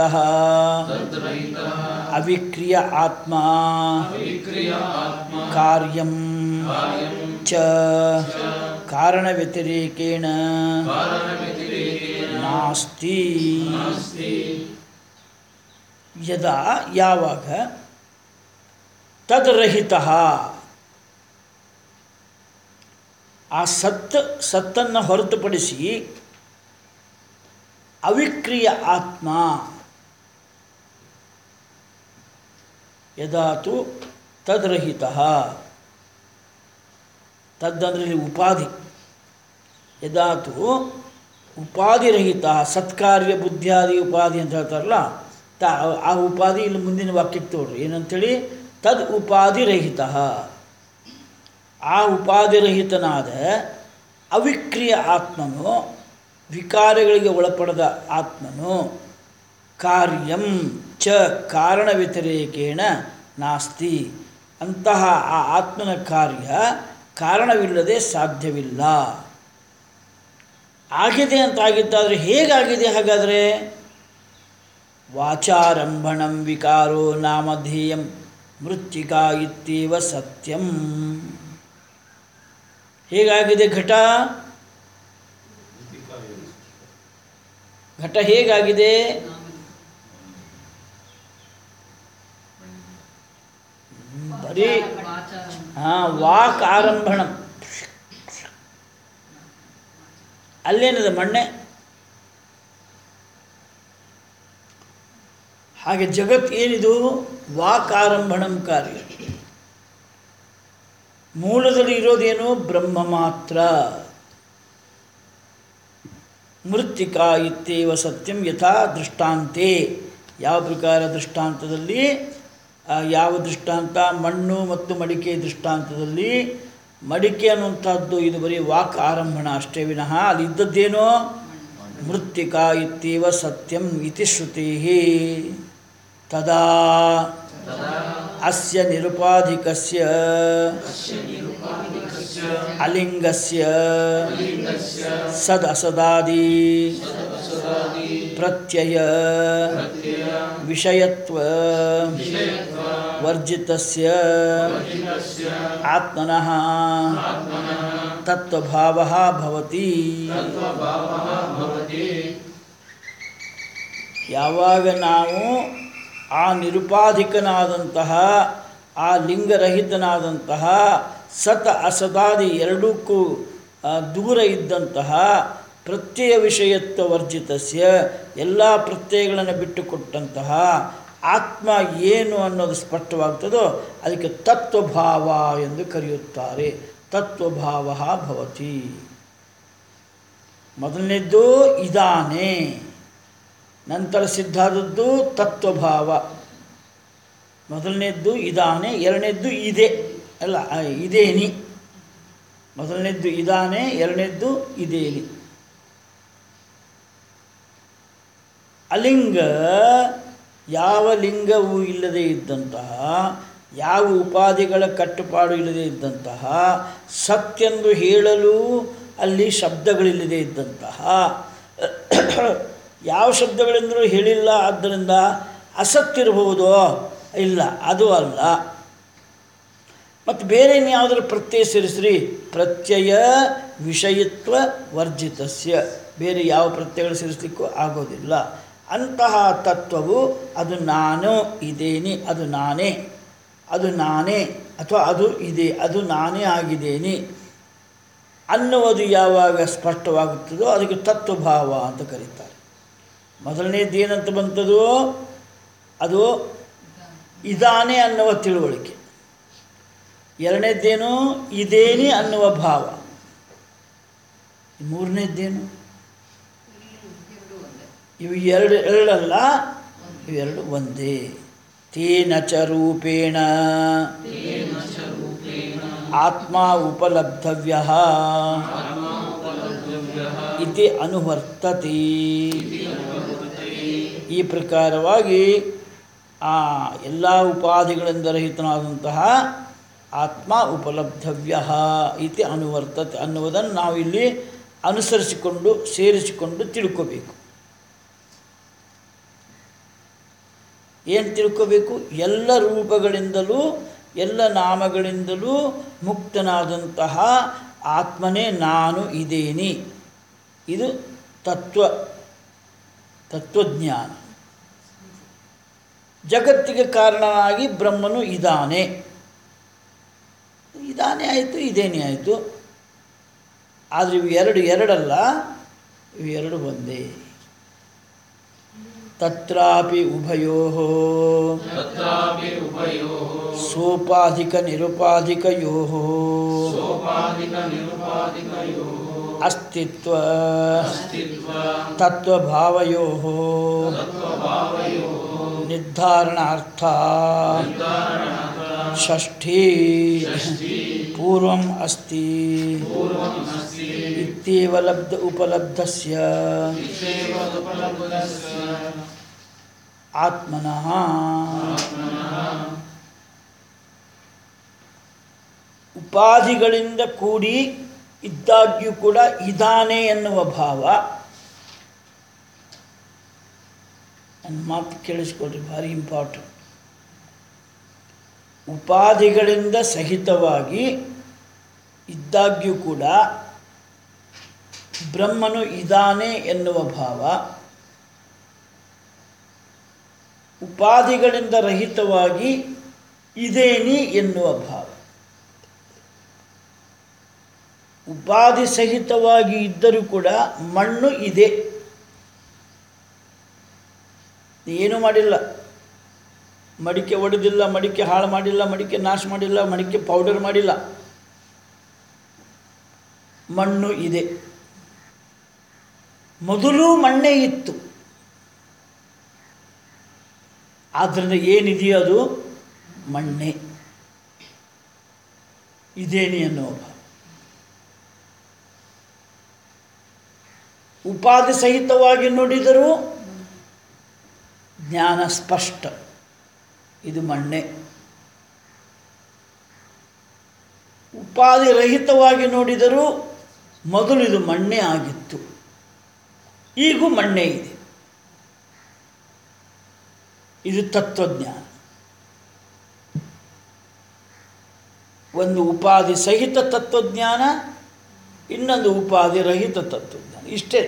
ಅವಿಕ್ರಿಯ ಆತ್ಮ ಕಾರ್ಯಂ ಚ ಕಾರಣ ವ್ಯತಿರೇಕೇಣ ನಾಸ್ತಿ ಯದಾ ಯಾವಾಗ ತದ್ರಹಿತ ಆ ಸತ್ ಸತ್ತನ್ನು ಹೊರತುಪಡಿಸಿ ಅವಿಕ್ರಿಯ ಆತ್ಮ ಯದಾತು ತದ್ರಹಿತ ತದ್ದಂದ್ರೆ ಇಲ್ಲಿ ಉಪಾಧಿ ಯದಾತು ಉಪಾಧಿರಹಿತ ಸತ್ಕಾರ್ಯ ಬುದ್ಧಿಯಾದಿ ಉಪಾಧಿ ಅಂತ ಹೇಳ್ತಾರಲ್ಲ ತ ಆ ಉಪಾಧಿ ಇಲ್ಲಿ ಮುಂದಿನ ವಾಕ್ಯಕ್ಕೆ ತೋಡ್ರಿ ಏನಂತೇಳಿ ತದ್ ಉಪಾಧಿರಹಿತ ಆ ಉಪಾಧಿರಹಿತನಾದ ಅವಿಕ್ರಿಯ ಆತ್ಮನು ವಿಕಾರಗಳಿಗೆ ಒಳಪಡದ ಆತ್ಮನು ಕಾರ್ಯಂ ಚ ಕಾರಣ ವ್ಯತಿರೇಕೇಣ ನಾಸ್ತಿ ಅಂತಹ ಆ ಆತ್ಮನ ಕಾರ್ಯ ಕಾರಣವಿಲ್ಲದೆ ಸಾಧ್ಯವಿಲ್ಲ ಆಗಿದೆ ಅಂತ ಆಗಿದ್ದಾದರೆ ಹೇಗಾಗಿದೆ ಹಾಗಾದರೆ ವಾಚಾರಂಭಣಂ ವಿಕಾರೋ ನಾಮಧೇಯಂ ಮೃತ್ತಿಕಾ ಇತ್ಯೇವ ಸತ್ಯಂ ಹೇಗಾಗಿದೆ ಘಟ ಘಟ ಹೇಗಾಗಿದೆ ಬರೀ ಹಾಂ ವಾಕ್ ಆರಂಭಣ ಅಲ್ಲೇನಿದೆ ಮಣ್ಣೆ ಹಾಗೆ ಜಗತ್ ಏನಿದು ವಾಕ್ ಆರಂಭಣಂ ಕಾರ್ಯ ಮೂಲದಲ್ಲಿ ಇರೋದೇನು ಬ್ರಹ್ಮ ಮಾತ್ರ ಮೃತ್ತಿಕಾ ಇತ್ಯೇವ ಸತ್ಯಂ ಯಥಾ ದೃಷ್ಟಾಂತೆ ಯಾವ ಪ್ರಕಾರ ದೃಷ್ಟಾಂತದಲ್ಲಿ ಆ, ಯಾವ ದೃಷ್ಟಾಂತ ಮಣ್ಣು ಮತ್ತು ಮಡಿಕೆ ದೃಷ್ಟಾಂತದಲ್ಲಿ ಮಡಿಕೆ ಅನ್ನುವಂಥದ್ದು ಇದು ಬರೀ ವಾಕ್ ಆರಂಭಣ ಅಷ್ಟೇ ವಿನಃ ಅಲ್ಲಿ ಇದ್ದದ್ದೇನೋ ಮೃತ್ತಿಕಾ ಇತ್ಯೇವ ಸತ್ಯಂ ಇತಿ ಶ್ರುತಿ ತದಾ ಅಸ್ಯ ನಿರುಪಾಧಿಕಸ್ಯ ಅಲಿಂಗಸ್ಯ ಸದ್ ಅಸದಾದಿ ಪ್ರತ್ಯಯ ವಿಷಯತ್ವ ವರ್ಜಿತಸ್ಯ ಆತ್ಮನಃ ತತ್ವಭಾವಃ ಭವತಿ ಯಾವಾಗ ನಾವು ಆ ನಿರುಪಾಧಿಕನಾದಂತಹ ಆ ಲಿಂಗರಹಿತನಾದಂತಹ ಸತ್ ಅಸದಾದಿ ಎರಡಕ್ಕೂ ಆ, ದೂರ ಇದ್ದಂತಹ ಪ್ರತ್ಯಯ ವಿಷಯತ್ವ ವರ್ಜಿತಸ್ಯ ಎಲ್ಲ ಪ್ರತ್ಯಯಗಳನ್ನು ಬಿಟ್ಟುಕೊಟ್ಟಂತಹ ಆತ್ಮ ಏನು ಅನ್ನೋದು ಸ್ಪಷ್ಟವಾಗ್ತದೋ ಅದಕ್ಕೆ ತತ್ವಭಾವ ಎಂದು ಕರೆಯುತ್ತಾರೆ ತತ್ವಭಾವ ಭವತಿ ಮೊದಲನೇದ್ದು ಇದಾನೆ ನಂತರ ಸಿದ್ಧಾದದ್ದು ತತ್ವಭಾವ ಮೊದಲನೇದ್ದು ಇದಾನೆ ಎರಡನೇದ್ದು ಇದೆ ಅಲ್ಲ ಆ, ಇದೇನಿ ಮೊದಲನೇದ್ದು ಇದಾನೆ ಎರಡನೇದ್ದು ಇದೇನಿ ಅಲಿಂಗ ಯಾವ ಲಿಂಗವೂ ಇಲ್ಲದೆ ಇದ್ದಂತಹ ಯಾವ ಉಪಾಧಿಗಳ ಕಟ್ಟುಪಾಡು ಇಲ್ಲದೆ ಇದ್ದಂತಹ ಸತ್ಯೆಂದು ಹೇಳಲು ಅಲ್ಲಿ ಶಬ್ದಗಳಿಲ್ಲದೆ ಇದ್ದಂತಹ ಯಾವ ಶಬ್ದಗಳೆಂದರೂ ಹೇಳಿಲ್ಲ ಆದ್ದರಿಂದ ಅಸತ್ತಿರಬಹುದು ಇಲ್ಲ ಅದು ಅಲ್ಲ ಮತ್ತು ಬೇರೆ ಇನ್ಯಾವುದರ ಪ್ರತ್ಯಯ ಸೇರಿಸ್ರಿ ಪ್ರತ್ಯಯ ವಿಷಯತ್ವ ವರ್ಜಿತಸ್ಯ ಬೇರೆ ಯಾವ ಪ್ರತ್ಯಯಗಳು ಸೇರಿಸಲಿಕ್ಕೂ ಆಗೋದಿಲ್ಲ ಅಂತಹ ತತ್ವವು ಅದು ನಾನು ಇದೇನಿ ಅದು ನಾನೇ ಅದು ನಾನೇ ಅಥವಾ ಅದು ಇದೆ ಅದು ನಾನೇ ಆಗಿದ್ದೇನೆ ಅನ್ನುವುದು ಯಾವಾಗ ಸ್ಪಷ್ಟವಾಗುತ್ತದೋ ಅದಕ್ಕೆ ತತ್ವಭಾವ ಅಂತ ಕರೀತಾರೆ ಮೊದಲನೇದು ಏನಂತ ಬಂತದು ಅದು ಇದಾನೆ ಅನ್ನುವ ತಿಳುವಳಿಕೆ ಎರಡನೇದ್ದೇನು ಇದೇನಿ ಅನ್ನುವ ಭಾವ ಮೂರನೇದ್ದೇನು ಇವು ಎರಡು ಎರಡಲ್ಲ ಇವೆರಡು ಒಂದೇ ತೇನ ಚ ರೂಪೇಣ ಆತ್ಮ ಉಪಲಬ್ಧವ್ಯ ಇತಿ ಅನುವರ್ತತೆ ಈ ಪ್ರಕಾರವಾಗಿ ಆ ಎಲ್ಲ ಉಪಾಧಿಗಳಿಂದ ರಹಿತನಾದಂತಹ ಆತ್ಮ ಉಪಲಬ್ಧವ್ಯ ಇತಿ ಅನುವರ್ತತೆ ಅನ್ನುವುದನ್ನು ನಾವು ಇಲ್ಲಿ ಅನುಸರಿಸಿಕೊಂಡು ಸೇರಿಸಿಕೊಂಡು ತಿಳ್ಕೋಬೇಕು ಏನು ತಿಳ್ಕೋಬೇಕು ಎಲ್ಲ ರೂಪಗಳಿಂದಲೂ ಎಲ್ಲ ನಾಮಗಳಿಂದಲೂ ಮುಕ್ತನಾದಂತಹ ಆತ್ಮನೇ ನಾನು ಇದೇನಿ ಇದು ತತ್ವ ತತ್ವಜ್ಞಾನ ಜಗತ್ತಿಗೆ ಕಾರಣನಾಗಿ ಬ್ರಹ್ಮನು ಇದ್ದಾನೆ ಇದಾನೆ ಆಯಿತು ಇದೇನೇ ಆಯಿತು ಆದರೆ ಇವು ಎರಡು ಎರಡಲ್ಲ ಇವು ಎರಡು ಒಂದೇ ತತ್ರಾಪಿ ಉಭಯೋ तत्रापि उभयोः ಸೋಪಾಧಿಕ ನಿರುಪಾಧಿಕಯೋ सोपाधिकनिरुपाधिकयोः ಅಸ್ತಿತ್ವ अस्तित्व ತತ್ವಭಾವಯೋ तत्त्वभावयोः ನಿರ್ಧಾರಣಾರ್ಥ ಷಷ್ಠೀ ಪೂರ್ವಂ ಅಸ್ತಿ पूर्वम् अस्ति ಇತ್ಯೇವ ಲಬ್ಧ ಉಪಲಬ್ಧಸ್ಯ इत्येव उपलब्धस्य ಆತ್ಮನಃ ಉಪಾಧಿಗಳಿಂದ ಕೂಡಿ ಇದ್ದಾಗ್ಯೂ ಕೂಡ ಇದಾನೆ ಎನ್ನುವ ಭಾವ ನನ್ನ ಮಾತು ಕೇಳಿಸ್ಕೊಳ್ರಿ ಭಾರಿ ಇಂಪಾರ್ಟೆಂಟ್ ಉಪಾಧಿಗಳಿಂದ ಸಹಿತವಾಗಿ ಇದ್ದಾಗ್ಯೂ ಕೂಡ ಬ್ರಹ್ಮನು ಇದ್ದಾನೆ ಎನ್ನುವ ಭಾವ ಉಪಾಧಿಗಳಿಂದ ರಹಿತವಾಗಿ ಇದೇನಿ ಎನ್ನುವ ಭಾವ ಉಪಾಧಿ ಸಹಿತವಾಗಿ ಇದ್ದರೂ ಕೂಡ ಮಣ್ಣು ಇದೆ ಏನೂ ಮಾಡಿಲ್ಲ ಮಡಿಕೆ ಒಡೆದಿಲ್ಲ ಮಡಿಕೆ ಹಾಳು ಮಾಡಿಲ್ಲ ಮಡಿಕೆ ನಾಶ ಮಾಡಿಲ್ಲ ಮಡಿಕೆ ಪೌಡರ್ ಮಾಡಿಲ್ಲ ಮಣ್ಣು ಇದೆ ಮೊದಲು ಮಣ್ಣೇ ಇತ್ತು ಆದ್ದರಿಂದ ಏನಿದೆಯೋ ಅದು ಮಣ್ಣೆ ಇದೇನಿ ಅನ್ನುವ ಭಾವ ಉಪಾಧಿ ಸಹಿತವಾಗಿ ನೋಡಿದರೂ ಜ್ಞಾನ ಸ್ಪಷ್ಟ ಇದು ಮಣ್ಣೆ ಉಪಾಧಿ ರಹಿತವಾಗಿ ನೋಡಿದರೂ ಮೊದಲು ಇದು ಮಣ್ಣೆ ಆಗಿತ್ತು ಈಗೂ ಮಣ್ಣೆ ಇದೆ ಇದು ತತ್ವಜ್ಞಾನ ಒಂದು ಉಪಾಧಿ ಸಹಿತ ತತ್ವಜ್ಞಾನ ಇನ್ನೊಂದು ಉಪಾಧಿ ರಹಿತ ತತ್ವಜ್ಞಾನ ಇಷ್ಟೇ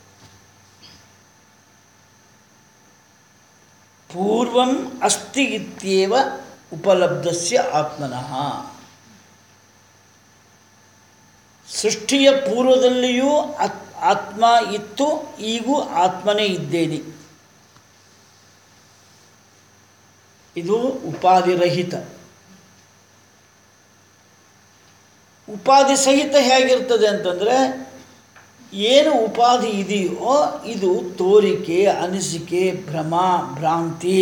ಪೂರ್ವಂ ಅಸ್ತಿ ಇತ್ಯೇವ ಉಪಲಬ್ಧಸ್ಯ ಆತ್ಮನಃ ಸೃಷ್ಟಿಯ ಪೂರ್ವದಲ್ಲಿಯೂ ಆತ್ ಆತ್ಮ ಇತ್ತು ಈಗೂ ಆತ್ಮನೇ ಇದ್ದೇನೆ ಇದು ಉಪಾಧಿರಹಿತ ಉಪಾಧಿ ಸಹಿತ ಹೇಗಿರ್ತದೆ ಅಂತಂದರೆ ಏನು ಉಪಾಧಿ ಇದೆಯೋ ಇದು ತೋರಿಕೆ ಅನಿಸಿಕೆ ಭ್ರಮ ಭ್ರಾಂತಿ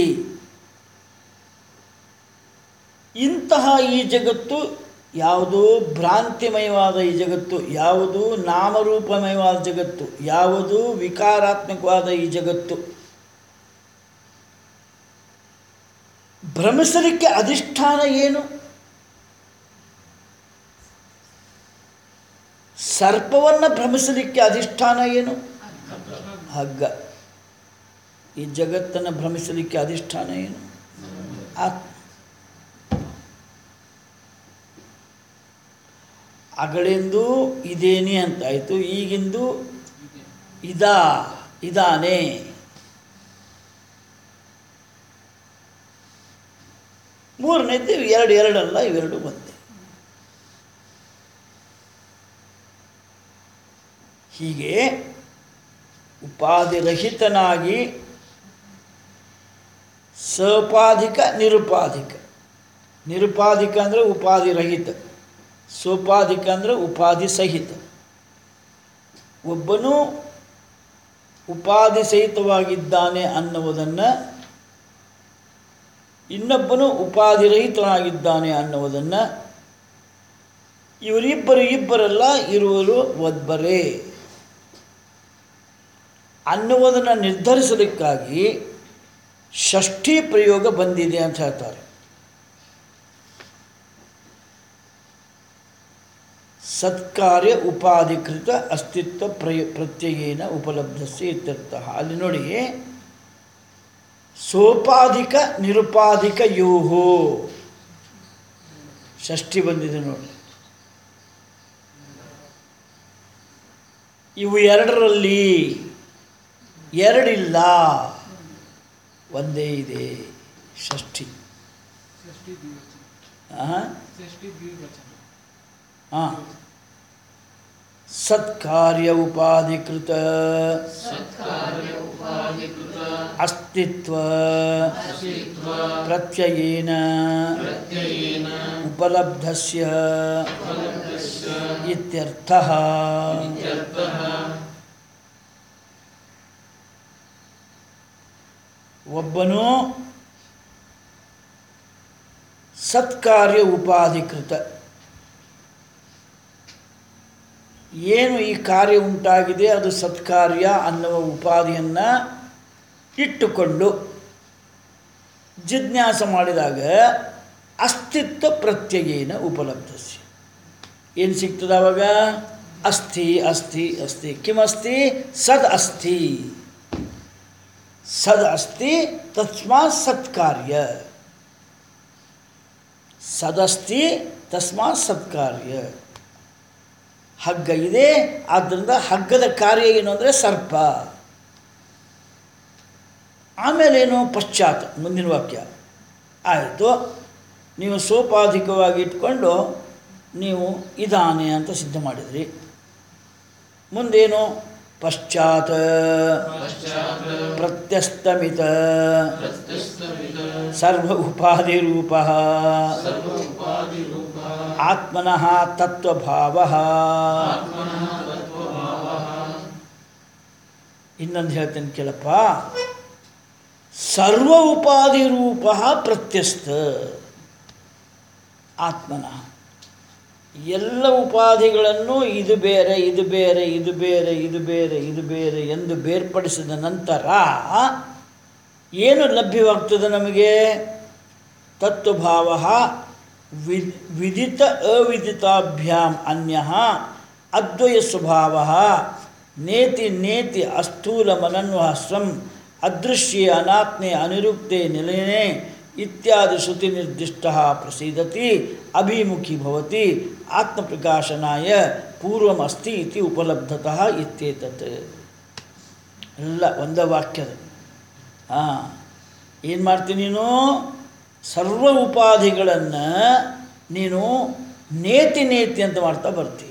ಇಂತಹ ಈ ಜಗತ್ತು ಯಾವುದು ಭ್ರಾಂತಿಮಯವಾದ ಈ ಜಗತ್ತು ಯಾವುದು ನಾಮರೂಪಮಯವಾದ ಜಗತ್ತು ಯಾವುದು ವಿಕಾರಾತ್ಮಕವಾದ ಈ ಜಗತ್ತು ಭ್ರಮಿಸಲಿಕ್ಕೆ ಅಧಿಷ್ಠಾನ ಏನು ಸರ್ಪವನ್ನು ಭ್ರಮಿಸಲಿಕ್ಕೆ ಅಧಿಷ್ಠಾನ ಏನು ಹಗ್ಗ ಈ ಜಗತ್ತನ್ನು ಭ್ರಮಿಸಲಿಕ್ಕೆ ಅಧಿಷ್ಠಾನ ಏನು ಆತ್ಮ ಅಗಳಿಂದು ಇದೇನಿ ಅಂತಾಯಿತು ಈಗಿಂದು ಇದಾ ಇದಾನೆ ಮೂರನೇದು ಎರಡು ಎರಡಲ್ಲ ಇವೆರಡು ಒಂದೇ ಹೀಗೆ ಉಪಾಧಿರಹಿತನಾಗಿ ಸೋಪಾಧಿಕ ನಿರುಪಾಧಿಕ ನಿರುಪಾಧಿಕ ಅಂದರೆ ಉಪಾಧಿರಹಿತ ಸೋಪಾಧಿಕ ಅಂದರೆ ಉಪಾಧಿ ಸಹಿತ ಒಬ್ಬನು ಉಪಾಧಿ ಸಹಿತವಾಗಿದ್ದಾನೆ ಅನ್ನುವುದನ್ನು ಇನ್ನೊಬ್ಬನು ಉಪಾಧಿರಹಿತನಾಗಿದ್ದಾನೆ ಅನ್ನುವುದನ್ನು ಇವರಿಬ್ಬರು ಇಬ್ಬರಲ್ಲ ಇರುವರು ಒಬ್ಬರೇ ಅನ್ನುವುದನ್ನು ನಿರ್ಧರಿಸಲಿಕ್ಕಾಗಿ ಷಷ್ಠಿ ಪ್ರಯೋಗ ಬಂದಿದೆ ಅಂತ ಹೇಳ್ತಾರೆ ಸತ್ಕಾರ್ಯ ಉಪಾಧಿಕೃತ ಅಸ್ತಿತ್ವ ಪ್ರಯ ಪ್ರತ್ಯಯೇನ ಉಪಲಬ್ಧಸ್ಯ ಇತ್ಯರ್ಥ ಅಲ್ಲಿ ನೋಡಿ ಸೋಪಾಧಿಕ ನಿರುಪಾಧಿಕ ಯೋಹೋ ಷಷ್ಠಿ ಬಂದಿದೆ ನೋಡಿ ಇವು ಎರಡರಲ್ಲಿ ಎರಡಿಲ್ಲ ಒಂದೇ ಇದೆ ಷಷ್ಠಿ ಷಷ್ಠಿ ದ್ವಿವಚನ ಹಾಂ ಷಷ್ಠಿ ದ್ವಿವಚನ ಹಾಂ ಸತ್ಕಾರ್ಯ ಉಪಾಧಿಕೃತ ಅಸ್ತಿತ್ವ ಪ್ರತ್ಯಯೇನ ಉಪಲಬ್ಧಸ್ಯ ಇತ್ಯರ್ಥಃ ಒಬ್ಬನು ಸತ್ಕಾರ್ಯ ಉಪಾಧಿಕೃತ ಏನು ಈ ಕಾರ್ಯ ಉಂಟಾಗಿದೆ ಅದು ಸತ್ಕಾರ್ಯ ಅನ್ನುವ ಉಪಾಧಿಯನ್ನು ಇಟ್ಟುಕೊಂಡು ಜಿಜ್ಞಾಸ ಮಾಡಿದಾಗ ಅಸ್ತಿತ್ವ ಪ್ರತ್ಯಯೇನ ಉಪಲಬ್ಧಸ್ಯ ಏನು ಸಿಗ್ತದೆ ಅವಾಗ ಅಸ್ಥಿ ಅಸ್ಥಿ ಅಸ್ಥಿ ಕಿಮಸ್ತಿ ಸದ್ ಅಸ್ಥಿ ಸದ್ ಅಸ್ತಿ ತಸ್ಮಾತ್ ಸತ್ಕಾರ್ಯ ಸದಸ್ತಿ ತಸ್ಮಾತ್ ಸತ್ಕಾರ್ಯ ಹಗ್ಗ ಇದೆ ಆದ್ದರಿಂದ ಹಗ್ಗದ ಕಾರ್ಯ ಏನು ಅಂದರೆ ಸರ್ಪ ಆಮೇಲೇನು ಪಶ್ಚಾತ್ ಮುಂದಿನ ವಾಕ್ಯ ಆಯಿತು ನೀವು ಸೋಪಾಧಿಕವಾಗಿ ಇಟ್ಕೊಂಡು ನೀವು ಇದಾನೆ ಅಂತ ಸಿದ್ಧ ಮಾಡಿದ್ರಿ ಮುಂದೇನು ಪಶ್ಚಾತ್ ಪ್ರತ್ಯಸ್ತಮಿತ ಸರ್ವ ಉಪಾಧಿ ರೂಪ ಆತ್ಮನಃ ತತ್ವಭಾವ ಇನ್ನೊಂದು ಹೇಳ್ತೇನೆ ಕೇಳಪ್ಪ ಸರ್ವ ಉಪಾಧಿ ರೂಪ ಪ್ರತ್ಯಸ್ತ ಆತ್ಮನಃ ಎಲ್ಲ ಉಪಾಧಿಗಳನ್ನು ಇದು ಬೇರೆ ಇದು ಬೇರೆ ಇದು ಬೇರೆ ಇದು ಬೇರೆ ಇದು ಬೇರೆ ಎಂದು ಬೇರ್ಪಡಿಸಿದ ನಂತರ ಏನು ಲಭ್ಯವಾಗ್ತದೆ ನಮಗೆ ತತ್ವಭಾವ ವಿದ್ ವಿದಿತ ಅವಿದಿತಾಭ್ಯಾಂ ಅನ್ಯ ಅದ್ವಯ ಸ್ವಭಾವ ನೇತಿ ನೇತಿ ಅಸ್ಥೂಲ ಮನನ್ವಾಸ್ವಂ ಅದೃಶ್ಯೆ ಅನಾತ್ಮೆ ಅನಿರುಕ್ತೆ ನಿಲಯನೆ ಇತ್ಯಾದಿ ಶ್ರುತಿ ನಿರ್ದಿಷ್ಟ ಪ್ರಸೀದತಿ ಅಭಿಮುಖಿ ಭವತಿ ಆತ್ಮಪ್ರಕಾಶನಾಯ ಪೂರ್ವಮಸ್ತಿ ಇತಿ ಉಪಲಬ್ಧತಃ ಇತ್ಯೇತತ್ ಎಲ್ಲ ಒಂದ ವಾಕ್ಯದ ಹಾಂ ಏನು ಮಾಡ್ತೀನಿ ನೀನು ಸರ್ವ ಉಪಾಧಿಗಳನ್ನು ನೀನು ನೇತಿ ನೇತಿ ಅಂತ ಮಾಡ್ತಾ ಬರ್ತೀಯ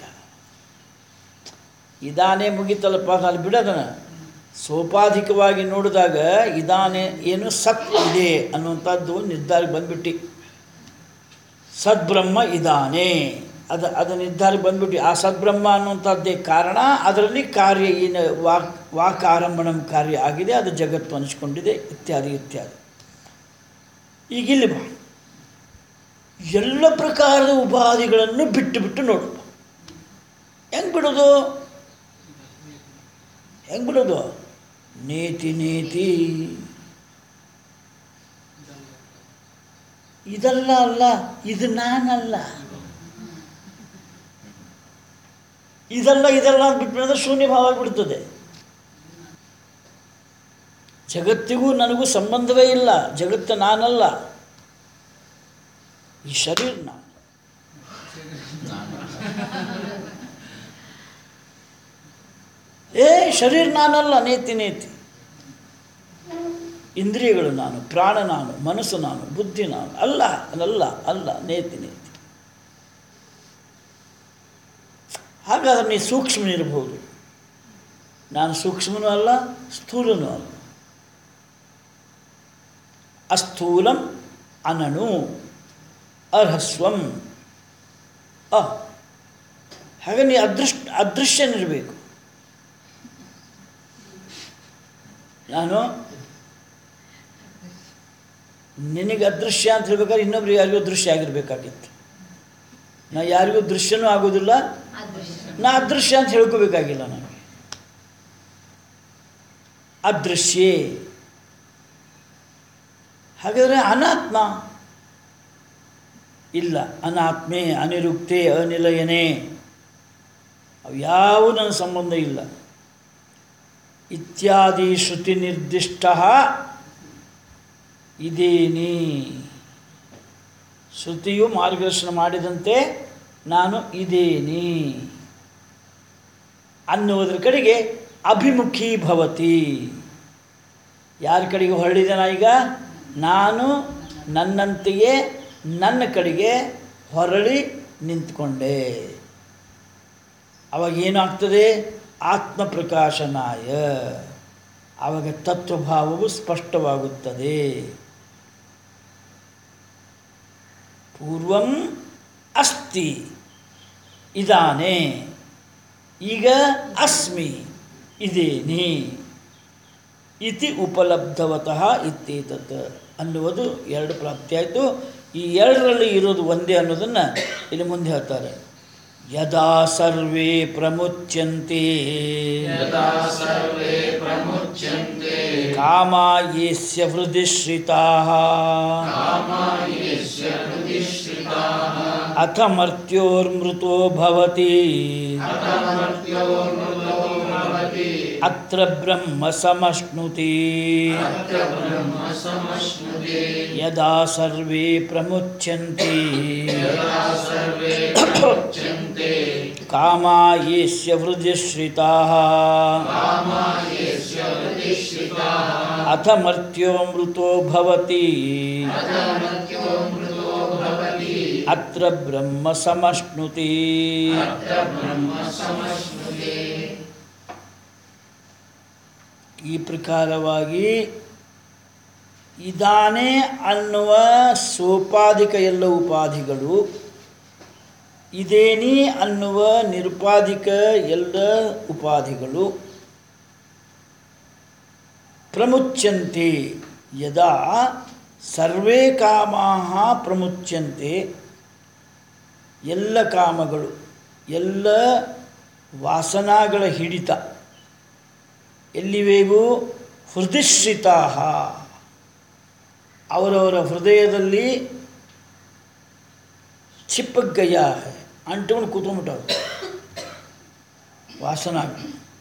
ಇದಾನೆ ಮುಗಿತಲ್ಲಪ್ಪ ಅಲ್ಲಿ ಬಿಡೋದನ್ನ ಸೋಪಾಧಿಕವಾಗಿ ನೋಡಿದಾಗ ಇದಾನೆ ಏನು ಸತ್ ಇದೆ ಅನ್ನುವಂಥದ್ದು ನಿರ್ಧಾರಕ್ಕೆ ಬಂದ್ಬಿಟ್ಟು ಸದ್ಬ್ರಹ್ಮ ಇದಾನೆ ಅದು ಅದು ನಿರ್ಧಾರಕ್ಕೆ ಬಂದ್ಬಿಟ್ಟು ಆ ಸದ್ಬ್ರಹ್ಮ ಅನ್ನುವಂಥದ್ದೇ ಕಾರಣ ಅದರಲ್ಲಿ ಕಾರ್ಯ ಏನು ವಾಕ್ ವಾಕ್ ಆರಂಭಣಂ ಕಾರ್ಯ ಆಗಿದೆ ಅದು ಜಗತ್ತು ಅನಿಸ್ಕೊಂಡಿದೆ ಇತ್ಯಾದಿ ಇತ್ಯಾದಿ ಈಗ ಇಲ್ಲಿ ಬಾ ಎಲ್ಲ ಪ್ರಕಾರದ ಉಪಾಧಿಗಳನ್ನು ಬಿಟ್ಟು ಬಿಟ್ಟು ನೋಡು ಹೆಂಗೆ ಬಿಡೋದು ಹೆಂಗೆ ಬಿಡೋದು ನೇತಿ ನೇತಿ ಇದಲ್ಲ ಅಲ್ಲ ಇದು ನಾನಲ್ಲ ಇದಲ್ಲ ಇದಲ್ಲ ಅಂತ ಬಿಟ್ಬಿಡಿದ್ರೆ ಶೂನ್ಯ ಭಾವ ಆಗಿಬಿಡ್ತದೆ ಜಗತ್ತಿಗೂ ನನಗೂ ಸಂಬಂಧವೇ ಇಲ್ಲ ಜಗತ್ತು ನಾನಲ್ಲ ಈ ಶರೀರ ನಾನು ಏ ಶರೀರ ನಾನಲ್ಲ ನೇತಿ ನೇತಿ ಇಂದ್ರಿಯಗಳು ನಾನು ಪ್ರಾಣ ನಾನು ಮನಸ್ಸು ನಾನು ಬುದ್ಧಿ ನಾನು ಅಲ್ಲ ಅಲ್ಲ ಅಲ್ಲ ನೇತಿ ನೇತಿ ಹಾಗಾದ್ರೆ ನೀ ಸೂಕ್ಷ್ಮನಿರಬಹುದು ನಾನು ಸೂಕ್ಷ್ಮನೂ ಅಲ್ಲ ಸ್ಥೂಲನೂ ಅಲ್ಲ ಅಸ್ಥೂಲಂ ಅನನು ಅರ್ಹಸ್ವಂ ಅ ಹಾಗೆ ನೀ ಅದೃಷ್ಟ ಅದೃಶ್ಯನಿರಬೇಕು ನಾನು ನಿನಗೆ ಅದೃಶ್ಯ ಅಂತ ಹೇಳ್ಬೇಕಾದ್ರೆ ಇನ್ನೊಬ್ರು ಯಾರಿಗೂ ದೃಶ್ಯ ಆಗಿರಬೇಕಾಗಿತ್ತು ನಾ ಯಾರಿಗೂ ದೃಶ್ಯನೂ ಆಗೋದಿಲ್ಲ ನಾ ಅದೃಶ್ಯ ಅಂತ ಹೇಳ್ಕೋಬೇಕಾಗಿಲ್ಲ ನನಗೆ ಅದೃಶ್ಯೇ ಹಾಗಾದರೆ ಅನಾತ್ಮ ಇಲ್ಲ ಅನಾತ್ಮೆ ಅನಿರುಕ್ತೆ ಅನಿಲಯನೆ ಅವು ಯಾವ ನನ್ನ ಸಂಬಂಧ ಇಲ್ಲ ಇತ್ಯಾದಿ ಶ್ರುತಿ ನಿರ್ದಿಷ್ಟ ಇದೇನಿ ಶ್ರುತಿಯು ಮಾರ್ಗದರ್ಶನ ಮಾಡಿದಂತೆ ನಾನು ಇದೇನಿ ಅನ್ನುವುದರ ಕಡೆಗೆ ಅಭಿಮುಖಿ ಭವತಿ ಯಾರ ಕಡೆಗೆ ಹೊರಳಿದೆ ನಾ ಈಗ ನಾನು ನನ್ನಂತೆಯೇ ನನ್ನ ಕಡೆಗೆ ಹೊರಳಿ ನಿಂತ್ಕೊಂಡೆ ಅವಾಗ ಏನಾಗ್ತದೆ ಆತ್ಮ ಪ್ರಕಾಶನಾಯ ಆವಾಗ ತತ್ವಭಾವವು ಸ್ಪಷ್ಟವಾಗುತ್ತದೆ ಪೂರ್ವಂ ಅಸ್ತಿ ಇದಾನೆ ಈಗ ಅಸ್ಮಿ ಇದೇನಿ ಇತಿ ಉಪಲಬ್ಧವತಃ ಇತ್ಯೇತತ್ ಅನ್ನುವುದು ಎರಡು ಪ್ರಾಪ್ತಿಯಾಯಿತು ಈ ಎರಡರಲ್ಲಿ ಇರೋದು ಒಂದೇ ಅನ್ನೋದನ್ನು ಇಲ್ಲಿ ಮುಂದೆ ಹೇಳ್ತಾರೆ ಯದಾ ಸರ್ವೇ ಪ್ರಮುಚ್ಯಂತೆ यदा सर्वे प्रमुच्यन्ते ಕಾಮಾಯೇಸ್ಯ ಹೃದಿಶ್ರಿತಾಃ कामायेष्य हृदिश्रिताः ಅಥ ಮರ್ತ್ಯೋರ್ಮೃತೋ ಭವತಿ अतमर्त्यो मृतो भवति ಅತ್ರ ಬ್ರಹ್ಮ ಸಮಶ್ನುತಿ अत्र ब्रह्म समश्नुते ಯದಾ ಸರ್ವೇ ಪ್ರಮುಚ್ಯಂತೆ यदा सर्वे प्रमुच्यन्ते ಕಾಮಾ ಯೇಸ್ಯ ಹೃದಯಶ್ರಿತಾ कामायेष्य प्रतिश्रिताः ಅಥ ಮರ್ತ್ಯೋ ಮೃತೋ ಭವತಿ अथ मृत्यो मृतो भवति ಅತ್ರ ಬ್ರಹ್ಮ ಸಮಶ್ನುತಿ अत्र ब्रह्म समश्नुते ಈ ಪ್ರಕಾರವಾಗಿ ಇದಾನೆ ಅನ್ನುವ ಸೋಪಾಧಿಕ ಎಲ್ಲ ಉಪಾಧಿಗಳು ಇದೇನಿ ಅನ್ನುವ ನಿರುಪಾಧಿಕ ಎಲ್ಲ ಉಪಾಧಿಗಳು ಪ್ರಮುಚ್ಯಂತೆ ಯದಾ ಸರ್ವೇ ಕಾಮಾ ಪ್ರಮುಚ್ಯಂತೆ ಎಲ್ಲ ಕಾಮಗಳು ಎಲ್ಲ ವಾಸನಾಗಳ ಹಿಡಿತ ಎಲ್ಲಿವೆವು ಹೃದಯಶ್ರಿತಾ ಅವರವರ ಹೃದಯದಲ್ಲಿ ಚಿಪ್ಪಗಯ್ಯ ಅಂಟ್ಕೊಂಡು ಕೂತ್ಕೊಂಡ್ಬಿಟ್ಟವು ವಾಸನಾಗ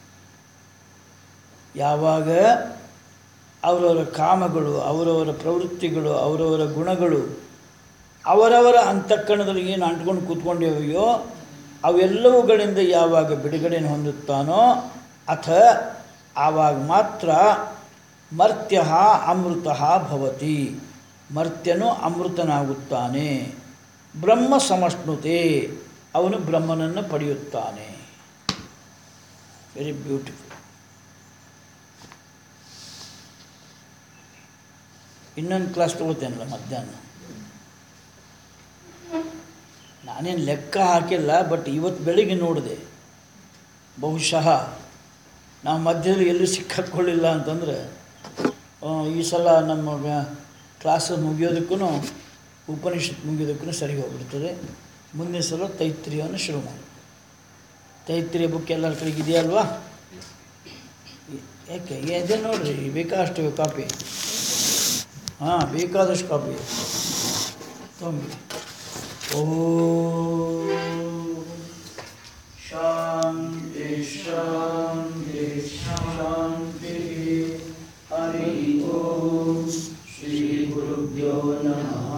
ಯಾವಾಗ ಅವರವರ ಕಾಮಗಳು ಅವರವರ ಪ್ರವೃತ್ತಿಗಳು ಅವರವರ ಗುಣಗಳು ಅವರವರ ಅಂತಃಕರಣದಲ್ಲಿ ಏನು ಅಂಟ್ಕೊಂಡು ಕೂತ್ಕೊಂಡಿವೆಯೋ ಅವೆಲ್ಲವುಗಳಿಂದ ಯಾವಾಗ ಬಿಡುಗಡೆಯನ್ನು ಹೊಂದುತ್ತಾನೋ ಅಥ ಆವಾಗ ಮಾತ್ರ ಮರ್ತ್ಯ ಅಮೃತ ಭವತಿ ಮರ್ತ್ಯನು ಅಮೃತನಾಗುತ್ತಾನೆ ಬ್ರಹ್ಮ ಸಮಷ್ಣುತೆ ಅವನು ಬ್ರಹ್ಮನನ್ನು ಪಡೆಯುತ್ತಾನೆ ವೆರಿ ಬ್ಯೂಟಿಫುಲ್ ಇನ್ನೊಂದು ಕ್ಲಾಸ್ ತೊಗೋತೇನಲ್ಲ ಮಧ್ಯಾಹ್ನ ನಾನೇನು ಲೆಕ್ಕ ಹಾಕಿಲ್ಲ ಬಟ್ ಇವತ್ತು ಬೆಳಿಗ್ಗೆ ನೋಡಿದೆ ಬಹುಶಃ ನಾವು ಮಧ್ಯದಲ್ಲಿ ಎಲ್ಲೂ ಸಿಕ್ಕಾಕ್ಕೊಳ್ಳಿಲ್ಲ ಅಂತಂದರೆ ಆ, ಈ ಸಲ ನಮ್ಮ ಕ್ಲಾಸ್ ಮುಗಿಯೋದಕ್ಕೂ ಉಪನಿಷತ್ ಮುಗಿಯೋದಕ್ಕೂ ಸರಿ ಹೋಗ್ಬಿಡ್ತದೆ ಮುಂದಿನ ಸಲ ತೈತ್ರಿಯವನ್ನು ಶುರು ಮಾಡಿ ತೈತ್ರಿಯ ಬುಕ್ ಎಲ್ಲರ ಕಡೆಗೆ ಇದೆಯಲ್ವಾ ಯಾಕೆ ಇದೆ ನೋಡ್ರಿ ಬೇಕಾಷ್ಟು ಕಾಪಿ ಹಾಂ ಬೇಕಾದಷ್ಟು ಕಾಪಿ ತೊಂಬಿ ಓ ಶಾಂತಿ ಶಾಂತಿ ಶಾಂತಿ ಹರಿ ಓಂ ಶ್ರೀ ಗುರುಭ್ಯೋ ನಮಃ